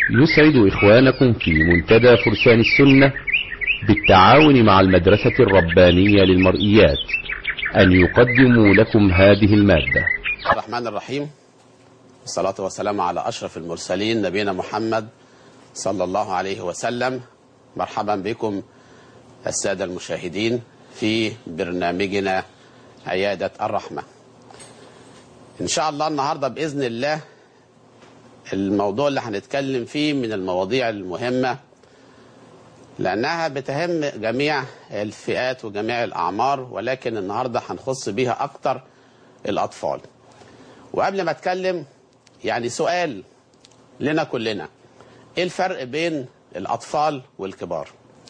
يسعد إخوانكم في منتدى فرسان السنة بالتعاون مع المدرسة الربانية للمرئيات أن يقدموا لكم هذه المادة الرحمن الرحيم الصلاة والسلام على أشرف المرسلين نبينا محمد صلى الله عليه وسلم مرحبا بكم السادة المشاهدين في برنامجنا عيادة الرحمة إن شاء الله النهاردة بإذن الله الموضوع اللي هنتكلم فيه من المواضيع المهمة لأنها بتهم جميع الفئات وجميع الأعمار ولكن النهاردة هنخص بيها أكتر الأطفال وقبل ما أتكلم يعني سؤال لنا كلنا إيه الفرق بين الأطفال والكبار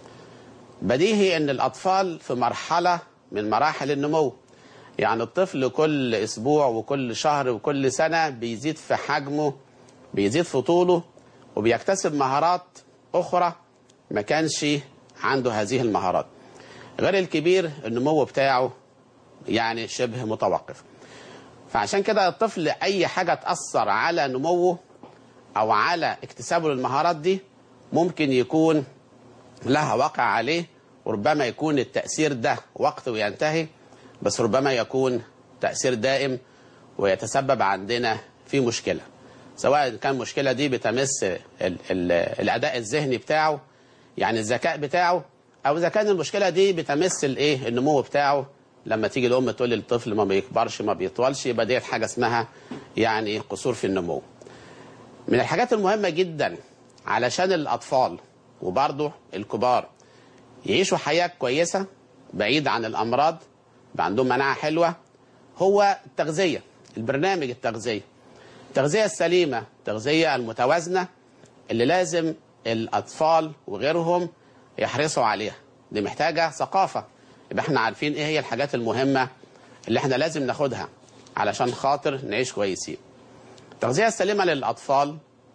بديهي أن الأطفال في مرحلة من مراحل النمو يعني الطفل كل أسبوع وكل شهر وكل سنة بيزيد في حجمه بيزيد في طوله وبيكتسب مهارات أخرى ما كانش عنده هذه المهارات غير الكبير النمو بتاعه يعني شبه متوقف فعشان كده الطفل أي حاجة تأثر على نموه أو على اكتسابه للمهارات دي ممكن يكون لها وقع عليه وربما يكون التأثير ده وقت وينتهي بس ربما يكون تأثير دائم ويتسبب عندنا في مشكلة سواء كان المشكلة دي بتمس ال ال الأداء الذهني بتاعه يعني الذكاء بتاعه أو إذا كان المشكلة دي بتمس الإيه النمو بتاعه لما تيجي الأم تقول للطفل ما بيكبرش ما بيطولش يبقى ديت حاجة اسمها يعني قصور في النمو من الحاجات المهمة جدا علشان الأطفال وبرضه الكبار يعيشوا حياة كويسة بعيد عن الأمراض يبقى عندهم مناعة حلوة هو التغذية البرنامج التغذية التغذية السليمة التغذية المتوازنة اللي لازم الأطفال وغيرهم يحرصوا عليها دي محتاجة ثقافة يبقى احنا عارفين ايه هي الحاجات المهمة اللي احنا لازم ناخدها علشان خاطر نعيش كويسين التغذية السليمة للأطفال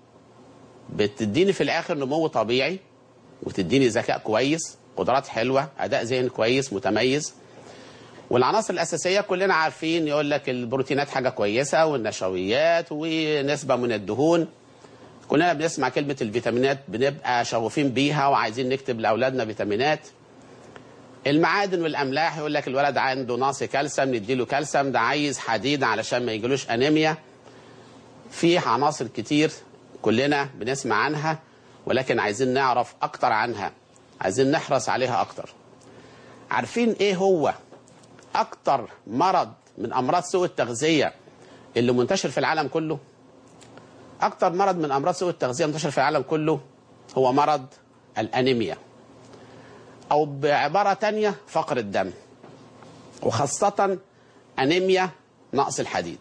بتديني في الآخر نمو طبيعي وتديني ذكاء كويس قدرات حلوة أداء ذهن كويس متميز والعناصر الأساسية كلنا عارفين يقول لك البروتينات حاجة كويسة والنشويات ونسبة من الدهون كلنا بنسمع كلمة الفيتامينات بنبقى شغوفين بيها وعايزين نكتب لأولادنا فيتامينات المعادن والأملاح يقول لك الولد عنده نقص كالسيوم نديله كالسيوم ده عايز حديد علشان ما يجيلوش أنيميا في عناصر كتير كلنا بنسمع عنها ولكن عايزين نعرف أكتر عنها عايزين نحرص عليها أكتر عارفين إيه هو أكتر مرض من أمراض سوء التغذية اللي منتشر في العالم كله أكتر مرض من أمراض سوء التغذية منتشر في العالم كله هو مرض الأنيميا أو بعبارة تانية فقر الدم وخاصة أنيميا نقص الحديد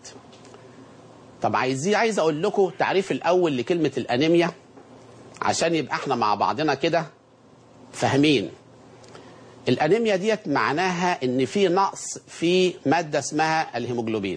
طب عايز عايز أقول لكم التعريف الأول لكلمة الأنيميا عشان يبقى احنا مع بعضنا كده فاهمين الانيميا ديت معناها ان في نقص في ماده اسمها الهيموجلوبين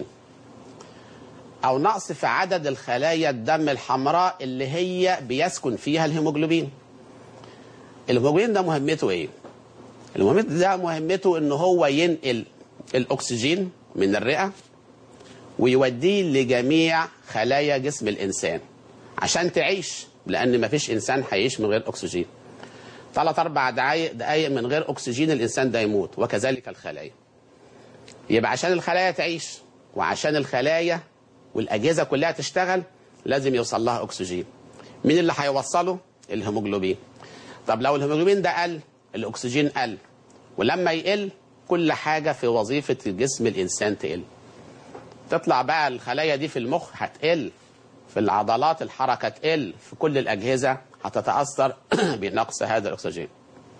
او نقص في عدد الخلايا الدم الحمراء اللي هي بيسكن فيها الهيموجلوبين الهيموجلوبين ده مهمته ايه المهم ده مهمته ان هو ينقل الاكسجين من الرئه ويوديه لجميع خلايا جسم الانسان عشان تعيش لان مفيش انسان هيعيش من غير اكسجين ثلاث اربع دقائق دقائق من غير اكسجين الانسان ده يموت وكذلك الخلايا يبقى عشان الخلايا تعيش وعشان الخلايا والاجهزه كلها تشتغل لازم يوصل لها اكسجين مين اللي هيوصله الهيموجلوبين طب لو الهيموجلوبين ده قل الاكسجين قل ولما يقل كل حاجه في وظيفه جسم الانسان تقل تطلع بقى الخلايا دي في المخ هتقل في العضلات الحركه تقل في كل الاجهزه هتتاثر بنقص هذا الاكسجين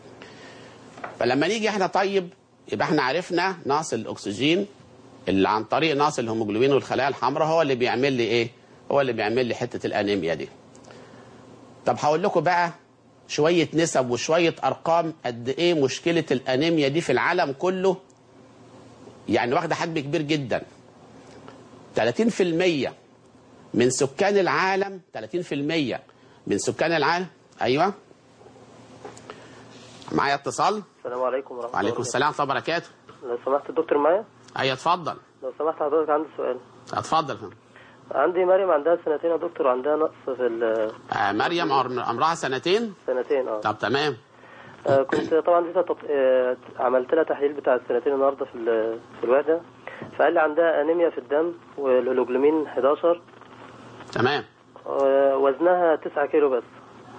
فلما نيجي احنا طيب يبقى احنا عرفنا نقص الاكسجين اللي عن طريق نقص الهيموجلوبين والخلايا الحمراء هو اللي بيعمل لي ايه هو اللي بيعمل لي حته الانيميا دي طب هقول لكم بقى شويه نسب وشويه ارقام قد ايه مشكله الانيميا دي في العالم كله يعني واخده حجم كبير جدا 30% من سكان العالم 30% من سكان العالم ايوه معايا اتصال السلام عليكم ورحمة الله وعليكم السلام ورحمه الله وبركاته لو سمحت الدكتور معايا ايوه اتفضل لو سمحت حضرتك عندي سؤال اتفضل عندي مريم عندها سنتين يا دكتور وعندها نقص في آه مريم عمر- عمرها سنتين السنتين اه طب تمام آه، كنت طبعا لسه تط... آه، عملت لها تحليل بتاع السنتين النهارده في ال- في الوحده فقال لي عندها انيميا في الدم والهيموجلوبين 11 تمام آه، وزنها 9 كيلو بس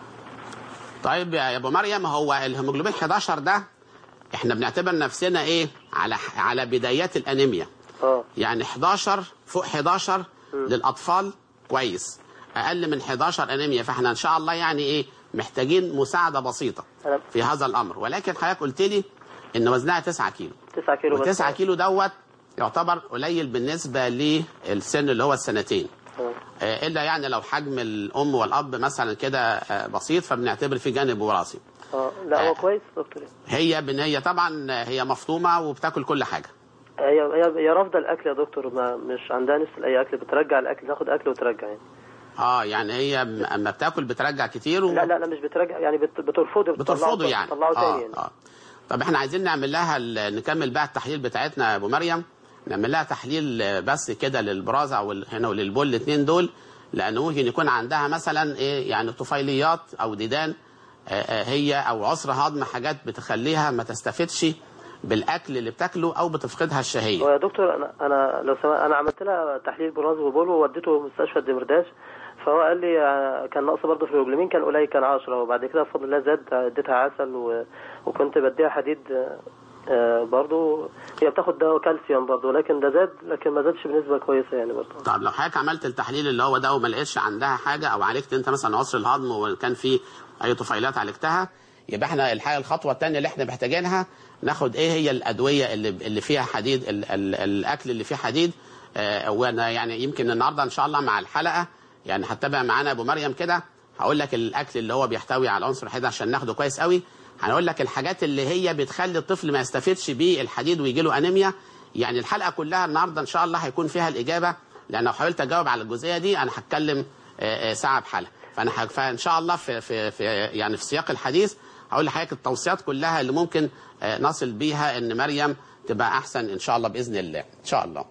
طيب يا ابو مريم هو الهيموجلوبين 11 ده احنا بنعتبر نفسنا ايه على على بدايات الانيميا اه يعني 11 فوق 11 للاطفال كويس اقل من 11 انيميا فاحنا ان شاء الله يعني ايه محتاجين مساعده بسيطه انا في هذا الامر ولكن حضرتك قلت لي ان وزنها 9 كيلو 9 كيلو بس و9 كيلو دوت يعتبر قليل بالنسبه للسن اللي هو السنتين آه. آه، الا يعني لو حجم الام والاب مثلا كده آه، بسيط فبنعتبر في جانب وراثي اه لا آه. هو كويس دكتور هي بن هي طبعا هي مفطومه وبتاكل كل حاجه هي هي هي رافضه الاكل يا دكتور ما مش عندها نفس لاي اكل بترجع الاكل تاخد اكل وترجع يعني اه يعني هي م- اما بتاكل بترجع كتير و... لا لا لا مش بترجع يعني بت... بترفضه بترفضه يعني بتطلعه اه تاني يعني اه طب احنا عايزين نعمل لها ال- نكمل بقى التحليل بتاعتنا يا ابو مريم نعمل لها تحليل آه، بس كده للبراز او ال- هنا وللبول الاثنين دول لان ممكن يكون عندها مثلا ايه يعني طفيليات او ديدان آه، آه، هي او عسر هضم حاجات بتخليها ما تستفدش بالاكل اللي بتاكله او بتفقدها الشهيه هو يا دكتور انا انا لو سمع انا عملت لها تحليل براز وبول ووديته مستشفى الدمرداش فهو قال لي آه، كان نقص برضه في الهيموجلوبين كان قليل كان 10 وبعد كده بفضل الله زاد اديتها عسل و... وكنت بديها حديد آه، آه، برضه هي بتاخد دواء كالسيوم برضه لكن ده زاد لكن ما زادش بنسبه كويسه يعني برضه طب لو حضرتك عملت التحليل اللي هو ده وما لقيتش عندها حاجه او عالجت انت مثلا عسر الهضم وكان في اي طفيلات عالجتها يبقى احنا الحاجه الخطوه الثانيه اللي احنا محتاجينها ناخد ايه هي الادويه اللي اللي فيها حديد ال ال الاكل اللي فيه حديد آه وانا يعني يمكن النهارده ان شاء الله مع الحلقه يعني هتتابع معانا ابو مريم كده هقول لك الاكل اللي هو بيحتوي على عنصر الحديد عشان ناخده كويس قوي هنقول لك الحاجات اللي هي بتخلي الطفل ما يستفدش بالحديد ويجي له انيميا يعني الحلقه كلها النهارده ان شاء الله هيكون فيها الاجابه لان لو حاولت اجاوب على الجزئيه دي انا هتكلم آه، آه، ساعه بحالها فانا ه- فان شاء الله في في في يعني في سياق الحديث هقول لحضرتك التوصيات كلها اللي ممكن آه، نصل بيها ان مريم تبقى احسن ان شاء الله باذن الله ان شاء الله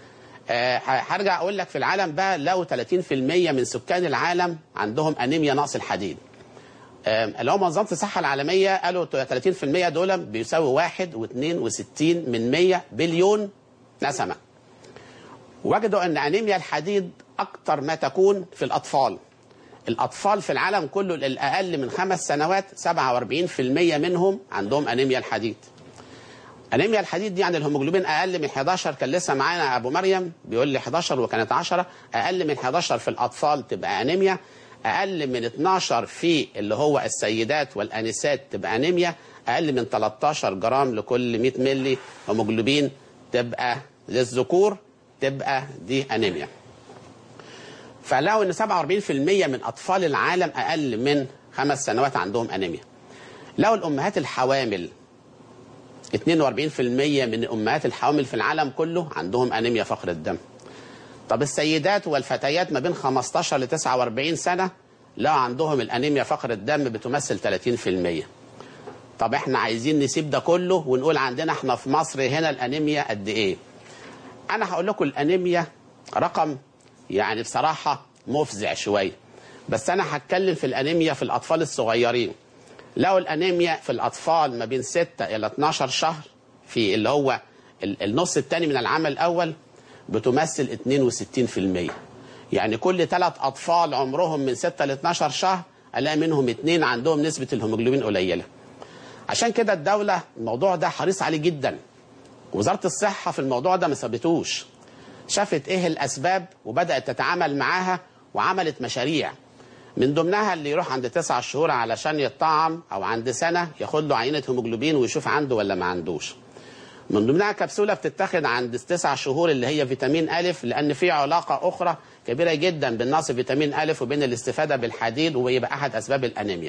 آه، ه- هرجع اقول لك في العالم بقى لو 30% من سكان العالم عندهم انيميا نقص الحديد آم، اللي هو منظمه الصحه العالميه قالوا 30% دول بيساوي 1.62 من 100 بليون نسمه وجدوا ان انيميا الحديد اكتر ما تكون في الاطفال الاطفال في العالم كله الاقل من خمس سنوات 47% منهم عندهم انيميا الحديد انيميا الحديد دي يعني الهيموجلوبين اقل من 11 كان لسه معانا ابو مريم بيقول لي 11 وكانت 10 اقل من 11 في الاطفال تبقى انيميا اقل من 12 في اللي هو السيدات والانسات تبقى انيميا اقل من 13 جرام لكل 100 ملي هيموجلوبين تبقى للذكور تبقى دي انيميا فلقوا ان 47% من اطفال العالم اقل من خمس سنوات عندهم انيميا لقوا الامهات الحوامل 42% من امهات الحوامل في العالم كله عندهم انيميا فقر الدم طب السيدات والفتيات ما بين 15 ل 49 سنه لقوا عندهم الانيميا فقر الدم بتمثل 30% طب احنا عايزين نسيب ده كله ونقول عندنا احنا في مصر هنا الانيميا قد ايه انا هقول لكم الانيميا رقم يعني بصراحه مفزع شويه بس انا هتكلم في الانيميا في الاطفال الصغيرين لو الانيميا في الاطفال ما بين 6 الى 12 شهر في اللي هو ال- النص الثاني من العام الاول بتمثل 62% يعني كل ثلاث اطفال عمرهم من 6 ل 12 شهر الاقي منهم اثنين عندهم نسبه الهيموجلوبين قليله عشان كده الدوله الموضوع ده حريص عليه جدا وزاره الصحه في الموضوع ده ما سابتوش شافت ايه الاسباب وبدات تتعامل معاها وعملت مشاريع من ضمنها اللي يروح عند تسعة شهور علشان يطعم او عند سنه ياخد له عينه هيموجلوبين ويشوف عنده ولا ما عندوش من ضمنها كبسوله بتتاخد عند تسع شهور اللي هي فيتامين الف لان في علاقه اخرى كبيره جدا بين نقص فيتامين الف وبين الاستفاده بالحديد ويبقى احد اسباب الانيميا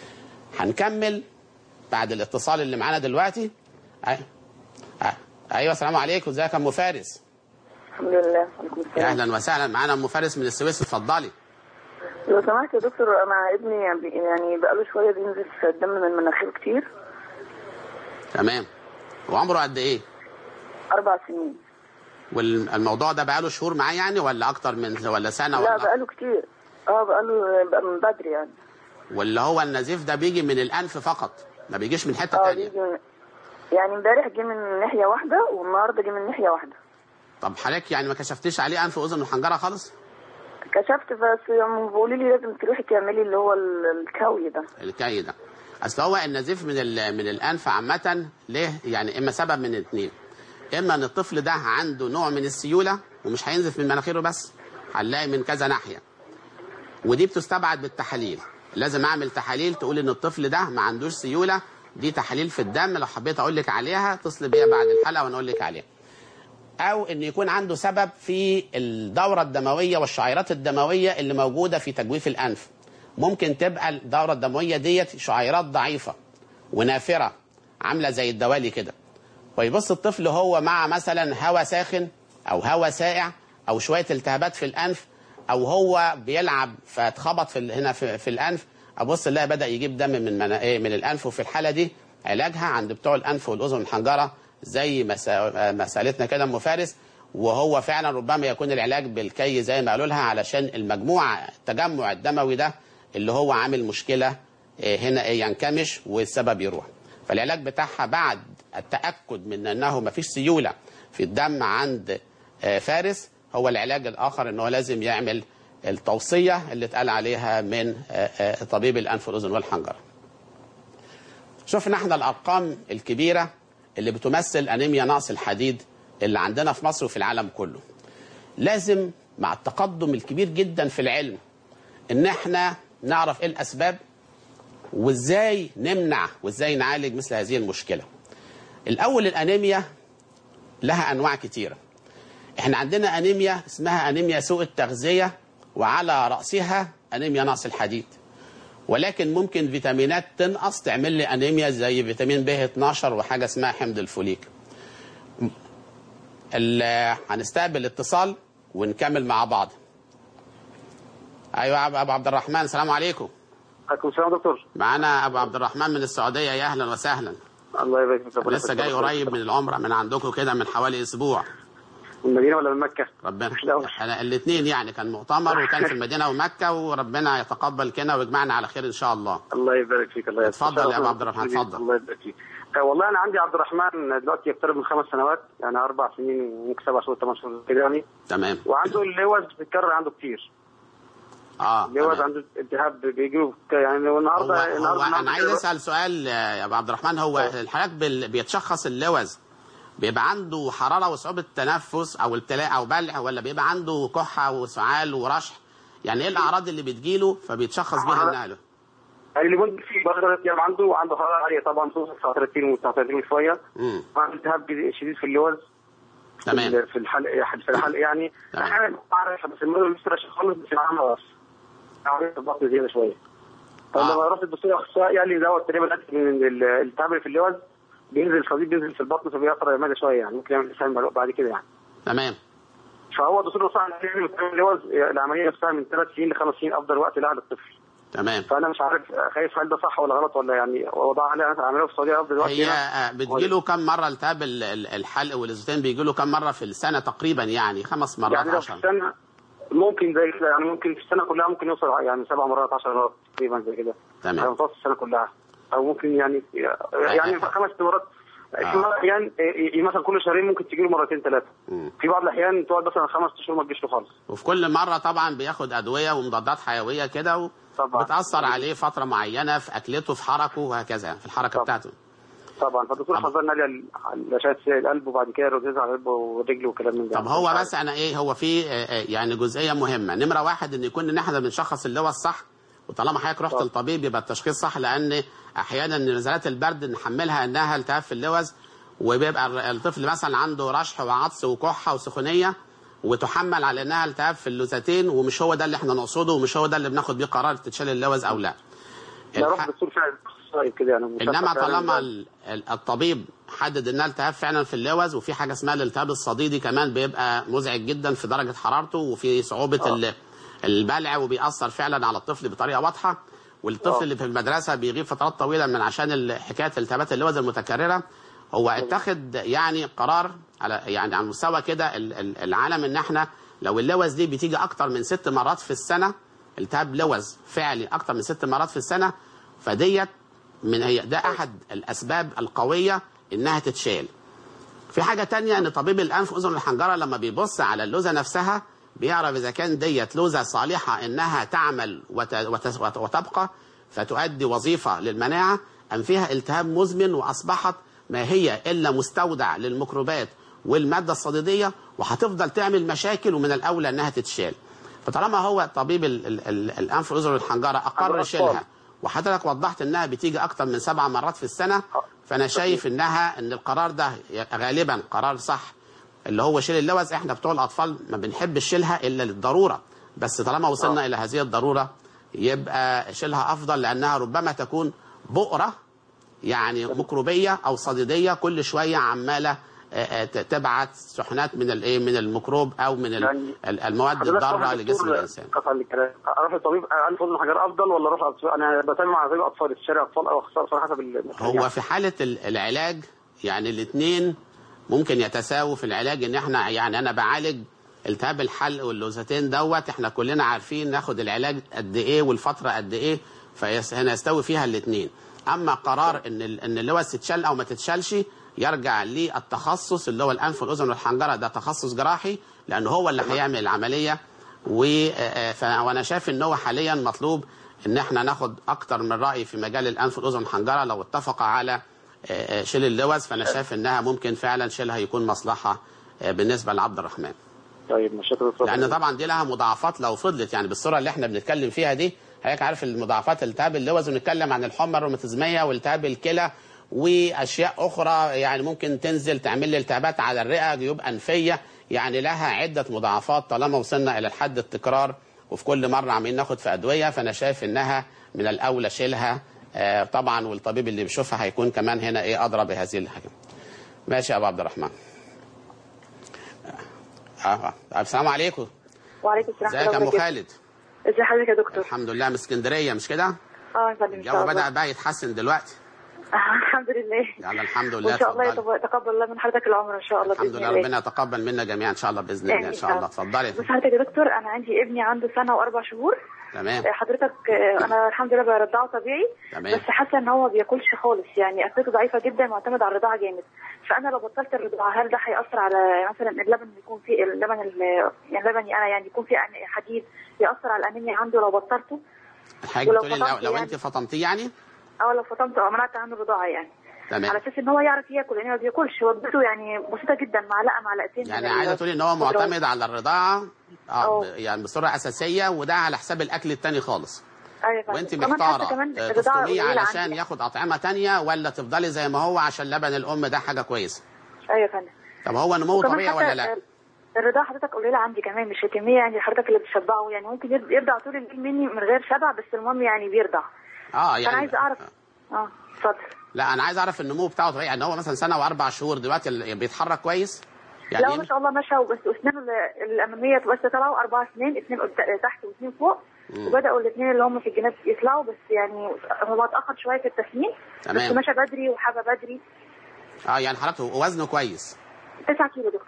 هنكمل بعد الاتصال اللي معانا دلوقتي أي... أي... ايوه السلام عليكم ازيك يا ام فارس الحمد لله وعليكم يا السلام اهلا وسهلا معانا ام فارس من السويس اتفضلي لو سمحت يا دكتور انا ابني يعني يعني بقاله شويه بينزل في الدم من مناخيره كتير تمام وعمره قد ايه اربع سنين والموضوع ده بقاله شهور معاه يعني ولا اكتر من ولا سنه لا ولا بقاله كتير اه بقاله بقى من بدري يعني ولا هو النزيف ده بيجي من الانف فقط ما بيجيش من حته اه تانية بيجي من- يعني امبارح جه من ناحيه واحده والنهارده جه من ناحيه واحده طب حضرتك يعني ما كشفتيش عليه انف واذن وحنجره خالص كشفت بس هم بيقولوا لي لازم تروحي تعملي اللي هو ال- الكوي ده الكي ده اصل هو النزيف من ال- من الانف عامه ليه يعني اما سبب من الاثنين اما ان الطفل ده عنده نوع من السيوله ومش هينزف من مناخيره بس هنلاقي من كذا ناحيه ودي بتستبعد بالتحاليل لازم اعمل تحاليل تقول ان الطفل ده ما عندوش سيوله دي تحاليل في الدم لو حبيت اقول لك عليها اتصل بيا بعد الحلقه وانا اقول لك عليها او ان يكون عنده سبب في الدوره الدمويه والشعيرات الدمويه اللي موجوده في تجويف الانف ممكن تبقى الدوره الدمويه ديت شعيرات ضعيفه ونافره عامله زي الدوالي كده ويبص الطفل هو مع مثلا هواء ساخن او هواء ساقع او شويه التهابات في الانف او هو بيلعب فاتخبط في ال- هنا في, في الانف ابص الاقي بدا يجيب دم من من, إيه من الانف وفي الحاله دي علاجها عند بتوع الانف والاذن والحنجره زي مسا- مسالتنا كده ام فارس وهو فعلا ربما يكون العلاج بالكي زي ما قالوا لها علشان المجموعه التجمع الدموي ده اللي هو عامل مشكله إيه هنا إيه ينكمش والسبب يروح فالعلاج بتاعها بعد التاكد من انه ما فيش سيوله في الدم عند آه، فارس هو العلاج الاخر ان هو لازم يعمل التوصيه اللي اتقال عليها من آه، آه، طبيب الانف والاذن والحنجره. شفنا احنا الارقام الكبيره اللي بتمثل انيميا نقص الحديد اللي عندنا في مصر وفي العالم كله. لازم مع التقدم الكبير جدا في العلم ان احنا نعرف ايه الاسباب وازاي نمنع وازاي نعالج مثل هذه المشكله. الاول الانيميا لها انواع كتيره. احنا عندنا انيميا اسمها انيميا سوء التغذيه وعلى راسها انيميا نقص الحديد. ولكن ممكن فيتامينات تنقص تعمل لي انيميا زي فيتامين ب 12 وحاجه اسمها حمض الفوليك. ال- هنستقبل اتصال ونكمل مع بعض. ايوه يا ابو عبد الرحمن السلام عليكم. عليكم السلام يا دكتور معانا ابو عبد الرحمن من السعوديه يا اهلا وسهلا. الله يبارك فيك ربنا لسه يبارك جاي فيك. قريب من العمره من عندكم كده من حوالي اسبوع. من المدينه ولا من مكه؟ ربنا لا. انا الاثنين يعني كان مؤتمر وكان في المدينه ومكه وربنا يتقبل كده ويجمعنا على خير ان شاء الله الله يبارك فيك الله يبارك اتفضل يا أبو عبد الرحمن، اتفضل. الله يبارك فيك آه، والله انا عندي عبد الرحمن دلوقتي يقترب من خمس سنوات يعني اربع سنين وممكن سبع شهور ثمان شهور كده يعني تمام وعنده اللوز بيتكرر عنده كتير اه اللوز تمام. عنده التهاب بيجي له يعني هو, والنهارده هو النهارده انا عايز اسال سؤال آه، يا ابو عبد الرحمن هو الحالات بال- بيتشخص اللوز بيبقى عنده حراره وصعوبه تنفس او ابتلاء او بلع ولا بيبقى عنده كحه وسعال ورشح يعني ايه الاعراض اللي بتجيله فبيتشخص بيها انها له يعني اللي ممكن فيه بقدر ايام عنده وعنده حراره عاليه طبعا توصل 39 و 39 شويه امم وعنده التهاب شديد في اللوز تمام في الحلق في الحلق يعني تمام. احيانا بعرف بس المرض مش رشح خالص بس معاه راس عمليه الضغط زياده شويه فلما رحت الدكتور اخصائي قال لي دوت تقريبا أكل من ال- التهاب اللي في اللوز بينزل الصديد بينزل في البطن فبيأثر المدى شويه يعني ممكن يعمل اسهال بعد كده يعني تمام فهو الدكتور نصح ان يعمل تهاب اللوز العمليه نفسها من ثلاث سنين لخمس سنين افضل وقت لها للطفل تمام فانا مش عارف خايف هل ده صح ولا غلط ولا يعني وضع عليها عمليه في السعوديه افضل وقت هي هنا آه، بتجيله كم مره التهاب ال- ال- الحلق والازوتين بيجيله كم مره في السنه تقريبا يعني خمس مرات يعني لو في عشر السنه ممكن زي كده يعني ممكن في السنه كلها ممكن يوصل يعني سبع مرات 10 مرات تقريبا زي كده على تمام متوسط السنه كلها او ممكن يعني يعني خمس مرات في آه. مرة احيان إيه، مثلا كل شهرين ممكن تجي له مرتين ثلاثه مم. في بعض الاحيان تقعد مثلا خمس شهور ما تجيش له خالص وفي كل مره طبعا بياخد ادويه ومضادات حيويه كده طبعا. وبتاثر عليه فتره معينه في اكلته في حركه وهكذا في الحركه طبعا. بتاعته طبعا فالدكتور طبعا. حذرنا لي على اشعه القلب وبعد كده الرذاذ على القلب ورجله وكلام من ده طب هو مش عارف. بس انا ايه هو في آه، آه، يعني جزئيه مهمه نمره واحد ان يكون ان احنا بنشخص اللي هو الصح وطالما حضرتك رحت طب. للطبيب يبقى التشخيص صح لان احيانا نزلات البرد نحملها انها التهاب في اللوز وبيبقى الر- الطفل مثلا عنده رشح وعطس وكحه وسخونيه وتحمل على انها التهاب في اللوزتين ومش هو ده اللي احنا نقصده ومش هو ده اللي بناخد بيه قرار تتشال اللوز او لا يا الح- رب الدكتور فعلا طيب كده يعني مش انما عارف فعلاً طالما ده. ال- ال- الطبيب حدد انها التهاب فعلا في اللوز وفي حاجه اسمها الالتهاب الصديدي كمان بيبقى مزعج جدا في درجه حرارته وفي صعوبه آه. ال- البلع وبيأثر فعلا على الطفل بطريقه واضحه والطفل آه. اللي في المدرسه بيغيب فترات طويله من عشان ال- حكايه التهابات اللوز المتكرره هو اتخذ يعني قرار على يعني على مستوى كده ال- ال- العالم ان احنا لو اللوز دي بتيجي اكتر من ست مرات في السنه التهاب لوز فعلي اكتر من ست مرات في السنه فديت من هي ده احد الاسباب القويه انها تتشال في حاجه تانية ان طبيب الانف واذن الحنجره لما بيبص على اللوزه نفسها بيعرف اذا كان ديت لوزه صالحه انها تعمل وت- وت- وتبقى فتؤدي وظيفه للمناعه ام فيها التهاب مزمن واصبحت ما هي الا مستودع للميكروبات والماده الصديديه وهتفضل تعمل مشاكل ومن الاولى انها تتشال فطالما هو طبيب ال- ال- ال- الانف واذن الحنجره اقر الأطفال. شيلها وحضرتك وضحت انها بتيجي اكتر من سبع مرات في السنه فانا شايف انها ان القرار ده غالبا قرار صح اللي هو شيل اللوز احنا بتوع الاطفال ما بنحبش شيلها الا للضروره بس طالما وصلنا الى هذه الضروره يبقى شيلها افضل لانها ربما تكون بؤره يعني ميكروبيه او صديديه كل شويه عماله آه، آه، ت- تبعت شحنات من الايه من الميكروب او من ال- يعني ال- المواد حضرتك الضاره روح لجسم الدكتور الانسان قطع لي الكلام اروح لطبيب انف واذن حجر افضل ولا اروح أطفال؟ انا بتابع مع طبيب اطفال استشاري اطفال او اخصائي اطفال حسب المكان هو يعني. في حالة ال- العلاج يعني الاثنين ممكن يتساووا في العلاج ان احنا يعني انا بعالج التهاب الحلق واللوزتين دوت احنا كلنا عارفين ناخد العلاج قد ايه والفترة قد ايه فهنا يستوي فيها الاثنين اما قرار ان ال- ان اللوز تتشال او ما تتشالش يرجع للتخصص اللي هو الانف والاذن والحنجره ده تخصص جراحي لان هو اللي هيعمل العمليه و آه، ف- وانا شايف ان هو حاليا مطلوب ان احنا ناخد اكتر من راي في مجال الانف والاذن والحنجره لو اتفق على آه، آه، شيل اللوز فانا شايف انها ممكن فعلا شيلها يكون مصلحه آه، بالنسبه لعبد الرحمن طيب مش شكرا دكتور. لان طبعا دي لها مضاعفات لو فضلت يعني بالصوره اللي احنا بنتكلم فيها دي حضرتك عارف المضاعفات التهاب اللوز ونتكلم عن الحمى الروماتيزميه والتهاب الكلى واشياء اخرى يعني ممكن تنزل تعمل لي التهابات على الرئه جيوب انفيه يعني لها عده مضاعفات طالما وصلنا الى الحد التكرار وفي كل مره عمالين ناخد في ادويه فانا شايف انها من الاولى شيلها آه، طبعا والطبيب اللي بيشوفها هيكون كمان هنا ايه ادرى بهذه الحاجه ماشي يا ابو عبد الرحمن آه. آه. السلام عليكم وعليكم السلام ازيك يا ام خالد ازي حضرتك يا دكتور الحمد لله من اسكندريه مش كده اه يا فندم ان شاء الجو الله بدا بقى يتحسن دلوقتي آه الحمد لله يعني الحمد لله وان شاء الله اتفضلي. يتب- يتقبل الله من حضرتك العمر ان شاء الله الحمد بإذن لله الله. ربنا يتقبل منا جميعا ان شاء الله باذن الله ان شاء الله اتفضلي بس حضرتك يا دكتور انا عندي ابني عنده سنه واربع شهور تمام آه، حضرتك آه، انا الحمد لله برضعه طبيعي تمام. بس حاسه ان هو ما بياكلش خالص يعني اكلته ضعيفه جدا معتمد على الرضاعه جامد فانا لو بطلت الرضاعه هل ده هياثر على مثلا اللبن اللي يكون فيه اللبن ال- يعني لبني انا يعني يكون فيه أن- حديد ياثر على الانيميا عنده لو بطلته حاجه ولو بتقولي لو, فطمت لو يعني. انت فطمتيه يعني او لو فطمت او منعت عنه الرضاعه يعني على تمام اساس ان هو يعرف ياكل يعني ما بياكلش وجبته يعني بسيطه جدا معلقه معلقتين يعني من ال- عايزه تقولي ان هو الخضروات. معتمد على الرضاعه اه أه. ب- يعني بصوره اساسيه وده على حساب الاكل التاني خالص ايوه فعلا. وانت كمان حتى محتاره كمان آه، الرضاعه تفطميه قليلة علشان عندي. ياخد اطعمه تانية ولا تفضلي زي ما هو عشان لبن الام ده حاجه كويسه ايوه يا فندم طب هو نمو وكمان طبيعي حتى ولا لا الرضاعه حضرتك قليله عندي كمان مش الكميه يعني حضرتك اللي بتشبعه يعني ممكن يرض- يرضع طول الليل مني من غير شبع بس المهم يعني بيرضع اه فانا يعني عايزه اعرف اه اتفضل لا انا عايز اعرف النمو بتاعه طبيعي ان هو مثلا سنه واربع شهور دلوقتي ال- بيتحرك كويس لا ما يعني شاء الله مشى وبس اسنانه ال- الاماميه بس طلعوا اربع سنين اثنين قد- تحت واثنين فوق مم. وبداوا الاثنين اللي هم في الجناب يطلعوا بس يعني هو اتاخر شويه في التسمين تمام. بس مشى بدري وحبى بدري اه يعني حركته وزنه كويس 9 كيلو دكتور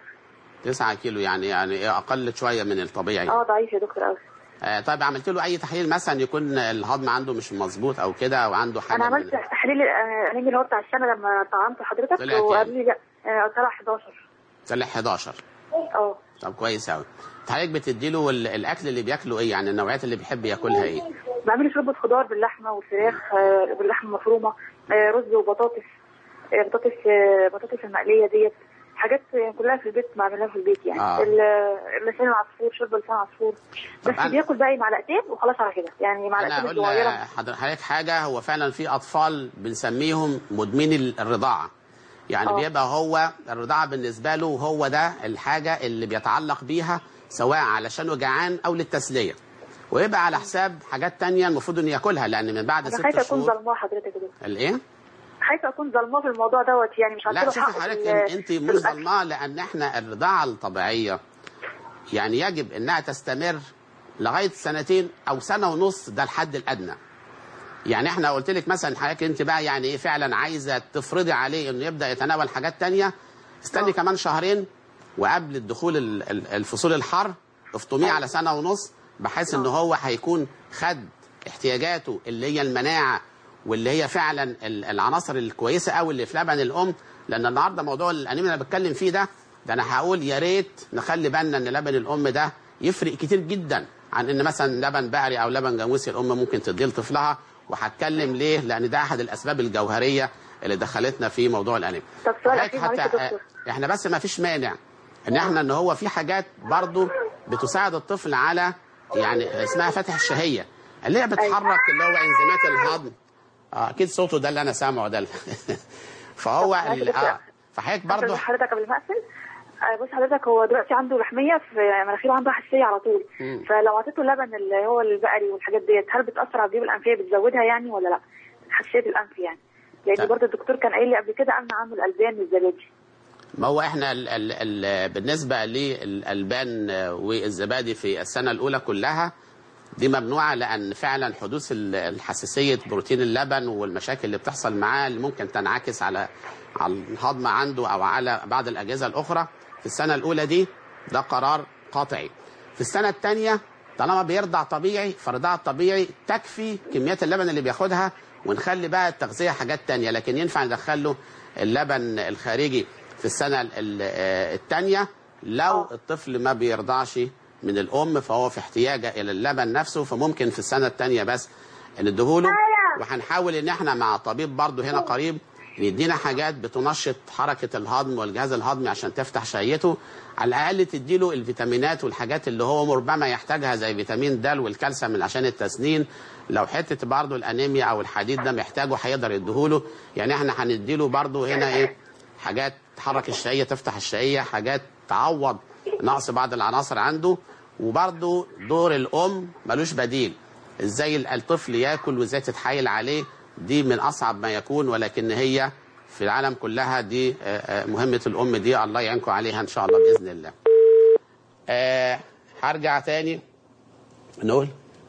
9 كيلو يعني يعني اقل شويه من الطبيعي اه ضعيف يا دكتور قوي آه طيب عملت له اي تحليل مثلا يكون الهضم عنده مش مظبوط او كده او عنده حاجه انا من- عملت تحليل آه، انيميا اللي هو بتاع السنه لما طعمت حضرتك طلع كام؟ وقال لي لا آه، طلع 11 طلع 11 اه طب كويس قوي حضرتك بتدي له الاكل اللي بياكله ايه يعني النوعيات اللي بيحب ياكلها ايه بعمل له شوربه خضار باللحمه والفراخ آه، باللحمه المفرومه آه، رز وبطاطس آه، بطاطس آه، بطاطس المقليه ديت حاجات آه، كلها في البيت بعملها في البيت يعني آه. ال- لسان العصفور شوربه لسان عصفور طب بس أنا- بياكل باقي معلقتين وخلاص على كده يعني انا معلقتين اقول صغيره لحضرتك حاجه هو فعلا في اطفال بنسميهم مدمني الرضاعه يعني آه. بيبقى هو الرضاعه بالنسبه له هو ده الحاجه اللي بيتعلق بيها سواء علشانه جعان او للتسليه ويبقى على حساب حاجات تانية المفروض انه ياكلها لان من بعد انا ست خايفه اكون شهور ظلماه حضرتك يا دكتور الايه؟ خايفه اكون ظلماه في الموضوع دوت يعني مش لا هعطيله شوفي حقه في حضرتك ال- انت في مش الأكل. ظلماه لان احنا الرضاعه الطبيعيه يعني يجب انها تستمر لغايه سنتين او سنه ونص ده الحد الادنى يعني احنا قلت لك مثلا حضرتك انت بقى يعني ايه فعلا عايزه تفرضي عليه انه يبدا يتناول حاجات تانية استني كمان شهرين وقبل الدخول ال- ال- الفصول الحر افطميه على سنه ونص بحيث ان هو هيكون خد احتياجاته اللي هي المناعه واللي هي فعلا ال- العناصر الكويسه قوي اللي في لبن الام لان النهارده موضوع الانيميا اللي انا بتكلم فيه ده ده انا هقول يا ريت نخلي بالنا ان لبن الام ده يفرق كتير جدا عن ان مثلا لبن بقري او لبن جاموسي الام ممكن تديه لطفلها وهتكلم ليه لان ده احد الاسباب الجوهريه اللي دخلتنا في موضوع الانيميا طب سؤال حضرتك أخير معلش يا حتى دكتور. احنا بس ما فيش مانع ان احنا ان هو في حاجات برضو بتساعد الطفل على يعني اسمها فتح الشهيه اللي هي بتحرك اللي هو انزيمات الهضم اه اكيد صوته ده اللي انا سامعه ده فهو طب معلش ال- يا دكتور. اه فحضرتك برضو برضه حضرتك قبل ما اقفل آه، بص حضرتك هو دلوقتي عنده لحميه في مناخيره عنده حساسيه على طول مم. فلو اعطيته اللبن اللي هو البقري والحاجات ديت هل بتاثر على الجيوب الانفيه بتزودها يعني ولا لا؟ حساسيه الانف يعني لان طيب. برضه الدكتور كان قايل لي قبل كده امنع عنه الالبان والزبادي ما هو احنا ال ال ال بالنسبه للالبان والزبادي في السنه الاولى كلها دي ممنوعه لان فعلا حدوث ال- الحساسيه بروتين اللبن والمشاكل اللي بتحصل معاه اللي ممكن تنعكس على على الهضم عنده او على بعض الاجهزه الاخرى في السنه الاولى دي ده قرار قاطعي في السنه الثانيه طالما بيرضع طبيعي فرضاع الطبيعي تكفي كميات اللبن اللي بياخدها ونخلي بقى التغذيه حاجات تانية لكن ينفع ندخله اللبن الخارجي في السنه الثانيه لو الطفل ما بيرضعش من الام فهو في احتياج الى اللبن نفسه فممكن في السنه الثانيه بس نديهوله وهنحاول ان احنا مع طبيب برضه هنا قريب يدينا حاجات بتنشط حركه الهضم والجهاز الهضمي عشان تفتح شهيته على الاقل تديله الفيتامينات والحاجات اللي هو ربما يحتاجها زي فيتامين د والكالسيوم عشان التسنين لو حته برضه الانيميا او الحديد ده محتاجه هيقدر يديهوله يعني احنا هنديله برضه هنا ايه حاجات تحرك الشهيه تفتح الشهيه حاجات تعوض نقص بعض العناصر عنده وبرضه دور الام ملوش بديل ازاي الطفل ياكل وازاي تتحايل عليه دي من اصعب ما يكون ولكن هي في العالم كلها دي آه، آه، مهمه الام دي الله يعينكم عليها ان شاء الله باذن الله. آه، هرجع تاني نقول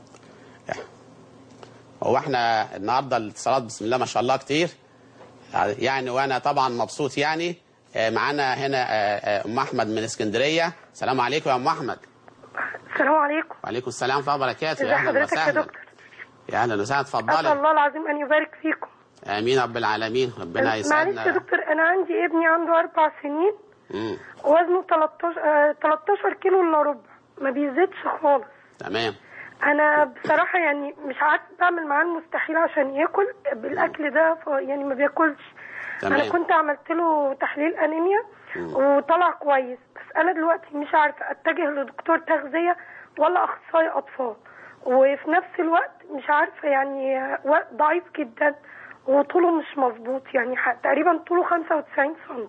هو احنا النهارده الاتصالات بسم الله ما شاء الله كتير يعني وانا طبعا مبسوط يعني آه، معانا هنا آه، آه، ام احمد من اسكندريه السلام عليكم يا ام احمد السلام عليكم وعليكم السلام ورحمه الله وبركاته ازي يا اهلا حضرتك يا وسهلا دكتور يا اهلا وسهلا اسال اتفضلي الله العظيم ان يبارك فيكم امين رب العالمين ربنا معلش يا يسعدنا دكتور انا عندي ابني عنده اربع سنين مم. وزنه 13 آه، 13 كيلو الا ربع ما بيزيدش خالص تمام انا بصراحه يعني مش عارفه بعمل معاه المستحيل عشان ياكل بالاكل ده ف- يعني ما بياكلش تمام. انا كنت عملت له تحليل انيميا وطلع كويس بس انا دلوقتي مش عارفه اتجه لدكتور تغذيه ولا اخصائي اطفال وفي نفس الوقت مش عارفه يعني و- ضعيف جدا وطوله مش مظبوط يعني ح- تقريبا طوله 95 سم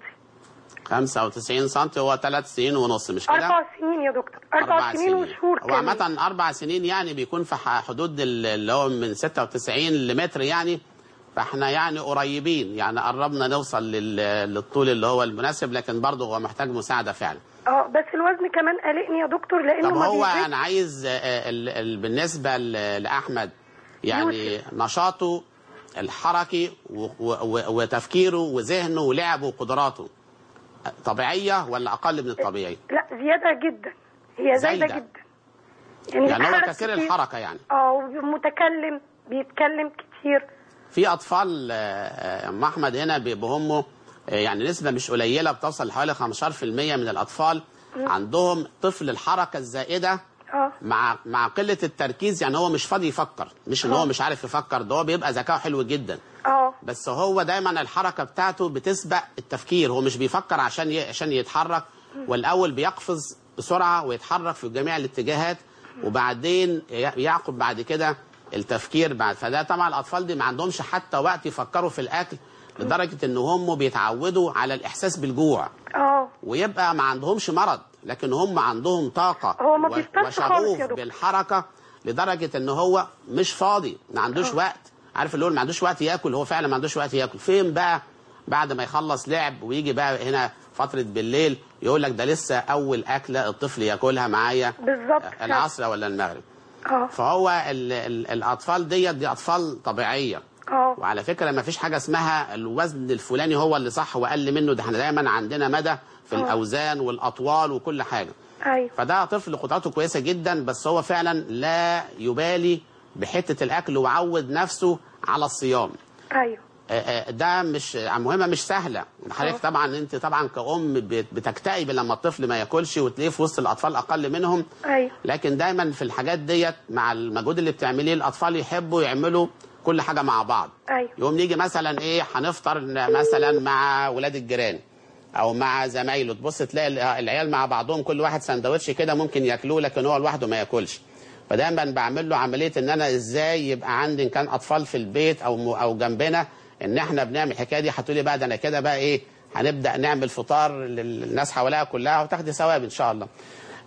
95 سم هو ثلاث سنين ونص مش كده؟ اربع سنين يا دكتور اربع سنين وشهور هو كمان عامة أربع سنين يعني بيكون في ح- حدود ال- اللي هو من 96 لمتر يعني فاحنا يعني قريبين يعني قربنا نوصل لل- للطول اللي هو المناسب لكن برضه هو محتاج مساعدة فعلا. اه بس الوزن كمان قلقني يا دكتور لانه طب ما هو بيزيدش أنا عايز آه، ال- ال- بالنسبة ل- لأحمد يعني نشاطه الحركي و- و- وتفكيره وذهنه ولعبه وقدراته طبيعية ولا أقل من الطبيعي؟ لا زياده جدا هي زايده زايدة. جدا يعني, يعني هو بيتحرك كثير كتير. الحركة يعني. اه متكلم بيتكلم كتير في اطفال آه، آه، ام احمد هنا بيبقوا هم آه، يعني نسبه مش قليله بتوصل لحوالي 15% من الاطفال عندهم طفل الحركه الزائده اه مع مع قله التركيز يعني هو مش فاضي يفكر مش ان هو مش عارف يفكر ده هو بيبقى ذكاؤه حلو جدا اه بس هو دايما الحركه بتاعته بتسبق التفكير هو مش بيفكر عشان ي... عشان يتحرك والاول بيقفز بسرعه ويتحرك في جميع الاتجاهات وبعدين ي- يعقب بعد كده التفكير بعد فده طبعا الاطفال دي ما عندهمش حتى وقت يفكروا في الاكل لدرجه ان هم بيتعودوا على الاحساس بالجوع اه ويبقى ما عندهمش مرض لكن هم عندهم طاقة هو ما و- بيفطرش خالص يا وشغوف دكتور. بالحركة لدرجة ان هو مش فاضي ما عندوش وقت عارف اللي هو ما عندوش وقت ياكل هو فعلا ما عندوش وقت ياكل فين بقى بعد ما يخلص لعب ويجي بقى هنا فترة بالليل يقول لك ده لسه أول أكلة الطفل ياكلها معايا بالظبط العصر ولا المغرب اه فهو ال ال الاطفال ديت دي اطفال طبيعيه اه وعلى فكره ما فيش حاجه اسمها الوزن الفلاني هو اللي صح واقل منه ده احنا دايما عندنا مدى في آه. الاوزان والاطوال وكل حاجه ايوه فده طفل قدراته كويسه جدا بس هو فعلا لا يبالي بحته الاكل وعود نفسه على الصيام ايوه آه، آه، ده مش مهمه مش سهله حضرتك آه. طبعا انت طبعا كأم بت- بتكتئب لما الطفل ما ياكلش وتلاقيه في وسط الاطفال اقل منهم ايوه لكن دايما في الحاجات ديت مع المجهود اللي بتعمليه الاطفال يحبوا يعملوا كل حاجه مع بعض ايوه يوم نيجي مثلا ايه هنفطر مثلا مع ولاد الجيران او مع زمايله تبص تلاقي ال- العيال مع بعضهم كل واحد سندوتش كده ممكن ياكلوه لكن هو لوحده ما ياكلش فدايما بعمل له عمليه ان انا ازاي يبقى عندي ان كان اطفال في البيت او م- او جنبنا ان احنا بنعمل الحكايه دي هتقولي بقى ده انا كده بقى ايه هنبدا نعمل فطار للناس حواليها كلها وتاخدي ثواب ان شاء الله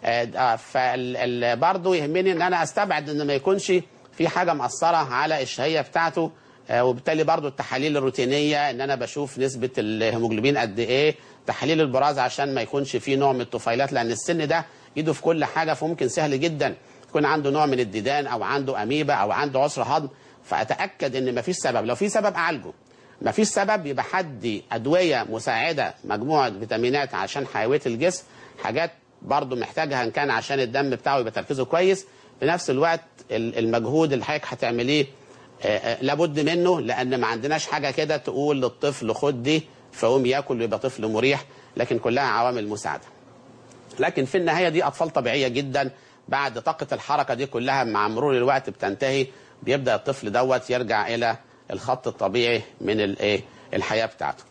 فبرضه يهمني ان انا استبعد ان ما يكونش في حاجه مأثره على الشهيه بتاعته آه، وبالتالي برضو التحاليل الروتينيه ان انا بشوف نسبه الهيموجلوبين قد ايه تحاليل البراز عشان ما يكونش فيه نوع من الطفيلات لان السن ده ايده في كل حاجه فممكن سهل جدا يكون عنده نوع من الديدان او عنده اميبا او عنده عسر هضم فاتاكد ان ما فيش سبب لو في سبب اعالجه ما فيش سبب يبقى حد ادويه مساعده مجموعه فيتامينات عشان حيويه الجسم حاجات برضو محتاجها ان كان عشان الدم بتاعه يبقى تركيزه كويس في نفس الوقت ال- المجهود اللي حضرتك هتعمليه آه، آه، لابد منه لان ما عندناش حاجه كده تقول للطفل خد دي فقوم ياكل ويبقى طفل مريح لكن كلها عوامل مساعده لكن في النهايه دي اطفال طبيعيه جدا بعد طاقه الحركه دي كلها مع مرور الوقت بتنتهي بيبدا الطفل دوت يرجع الى الخط الطبيعي من الايه الحياه بتاعته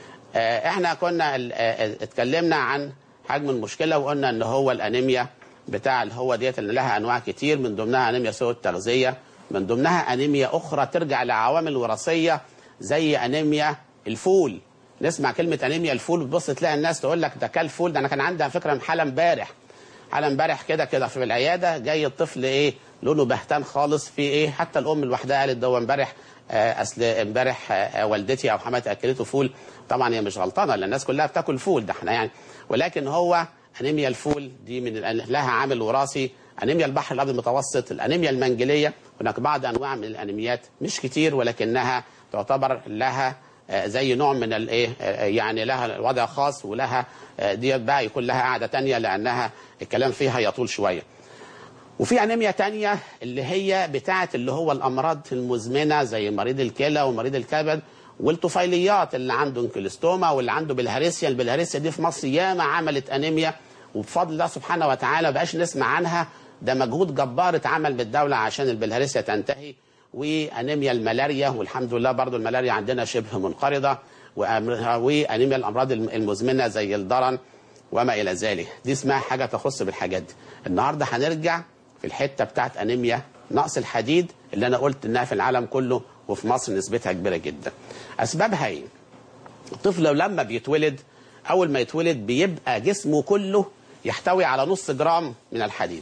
آه، احنا كنا ال- آه، اتكلمنا عن حجم المشكله وقلنا ان هو الانيميا بتاع اللي هو ديت اللي لها انواع كتير من ضمنها انيميا سوء التغذيه من ضمنها انيميا اخرى ترجع لعوامل وراثيه زي انيميا الفول نسمع كلمه انيميا الفول بتبص تلاقي الناس تقول لك ده كل فول ده انا كان عندي على فكره حاله امبارح حاله امبارح كده كده في العياده جاي الطفل ايه لونه بهتان خالص في ايه حتى الام لوحدها قالت ده هو امبارح آه، اصل امبارح آه، والدتي او حماتي اكلته فول طبعا هي مش غلطانه لان الناس كلها بتاكل فول ده احنا يعني ولكن هو انيميا الفول دي من الأن- لها عامل وراثي انيميا البحر الابيض المتوسط الانيميا المنجليه هناك بعض انواع من الانيميات مش كتير ولكنها تعتبر لها آه، زي نوع من الايه آه، يعني لها وضع خاص ولها آه، ديت بقى يكون لها قاعده تانية لانها الكلام فيها يطول شويه وفي انيميا تانية اللي هي بتاعه اللي هو الامراض المزمنه زي مريض الكلى ومريض الكبد والطفيليات اللي عنده انكلستوما واللي عنده بالهارسيا البلهارسيا دي في مصر ياما عملت انيميا وبفضل الله سبحانه وتعالى بقاش نسمع عنها ده مجهود جبار اتعمل بالدوله عشان البلهارسيا تنتهي وانيميا الملاريا والحمد لله برضو الملاريا عندنا شبه منقرضه وأم- وانيميا الامراض الم- المزمنه زي الضرن وما الى ذلك دي اسمها حاجه تخص بالحاجات دي النهارده هنرجع في الحته بتاعت انيميا نقص الحديد اللي انا قلت انها في العالم كله وفي مصر نسبتها كبيره جدا اسبابها ايه الطفل لو لما بيتولد اول ما يتولد بيبقى جسمه كله يحتوي على نص جرام من الحديد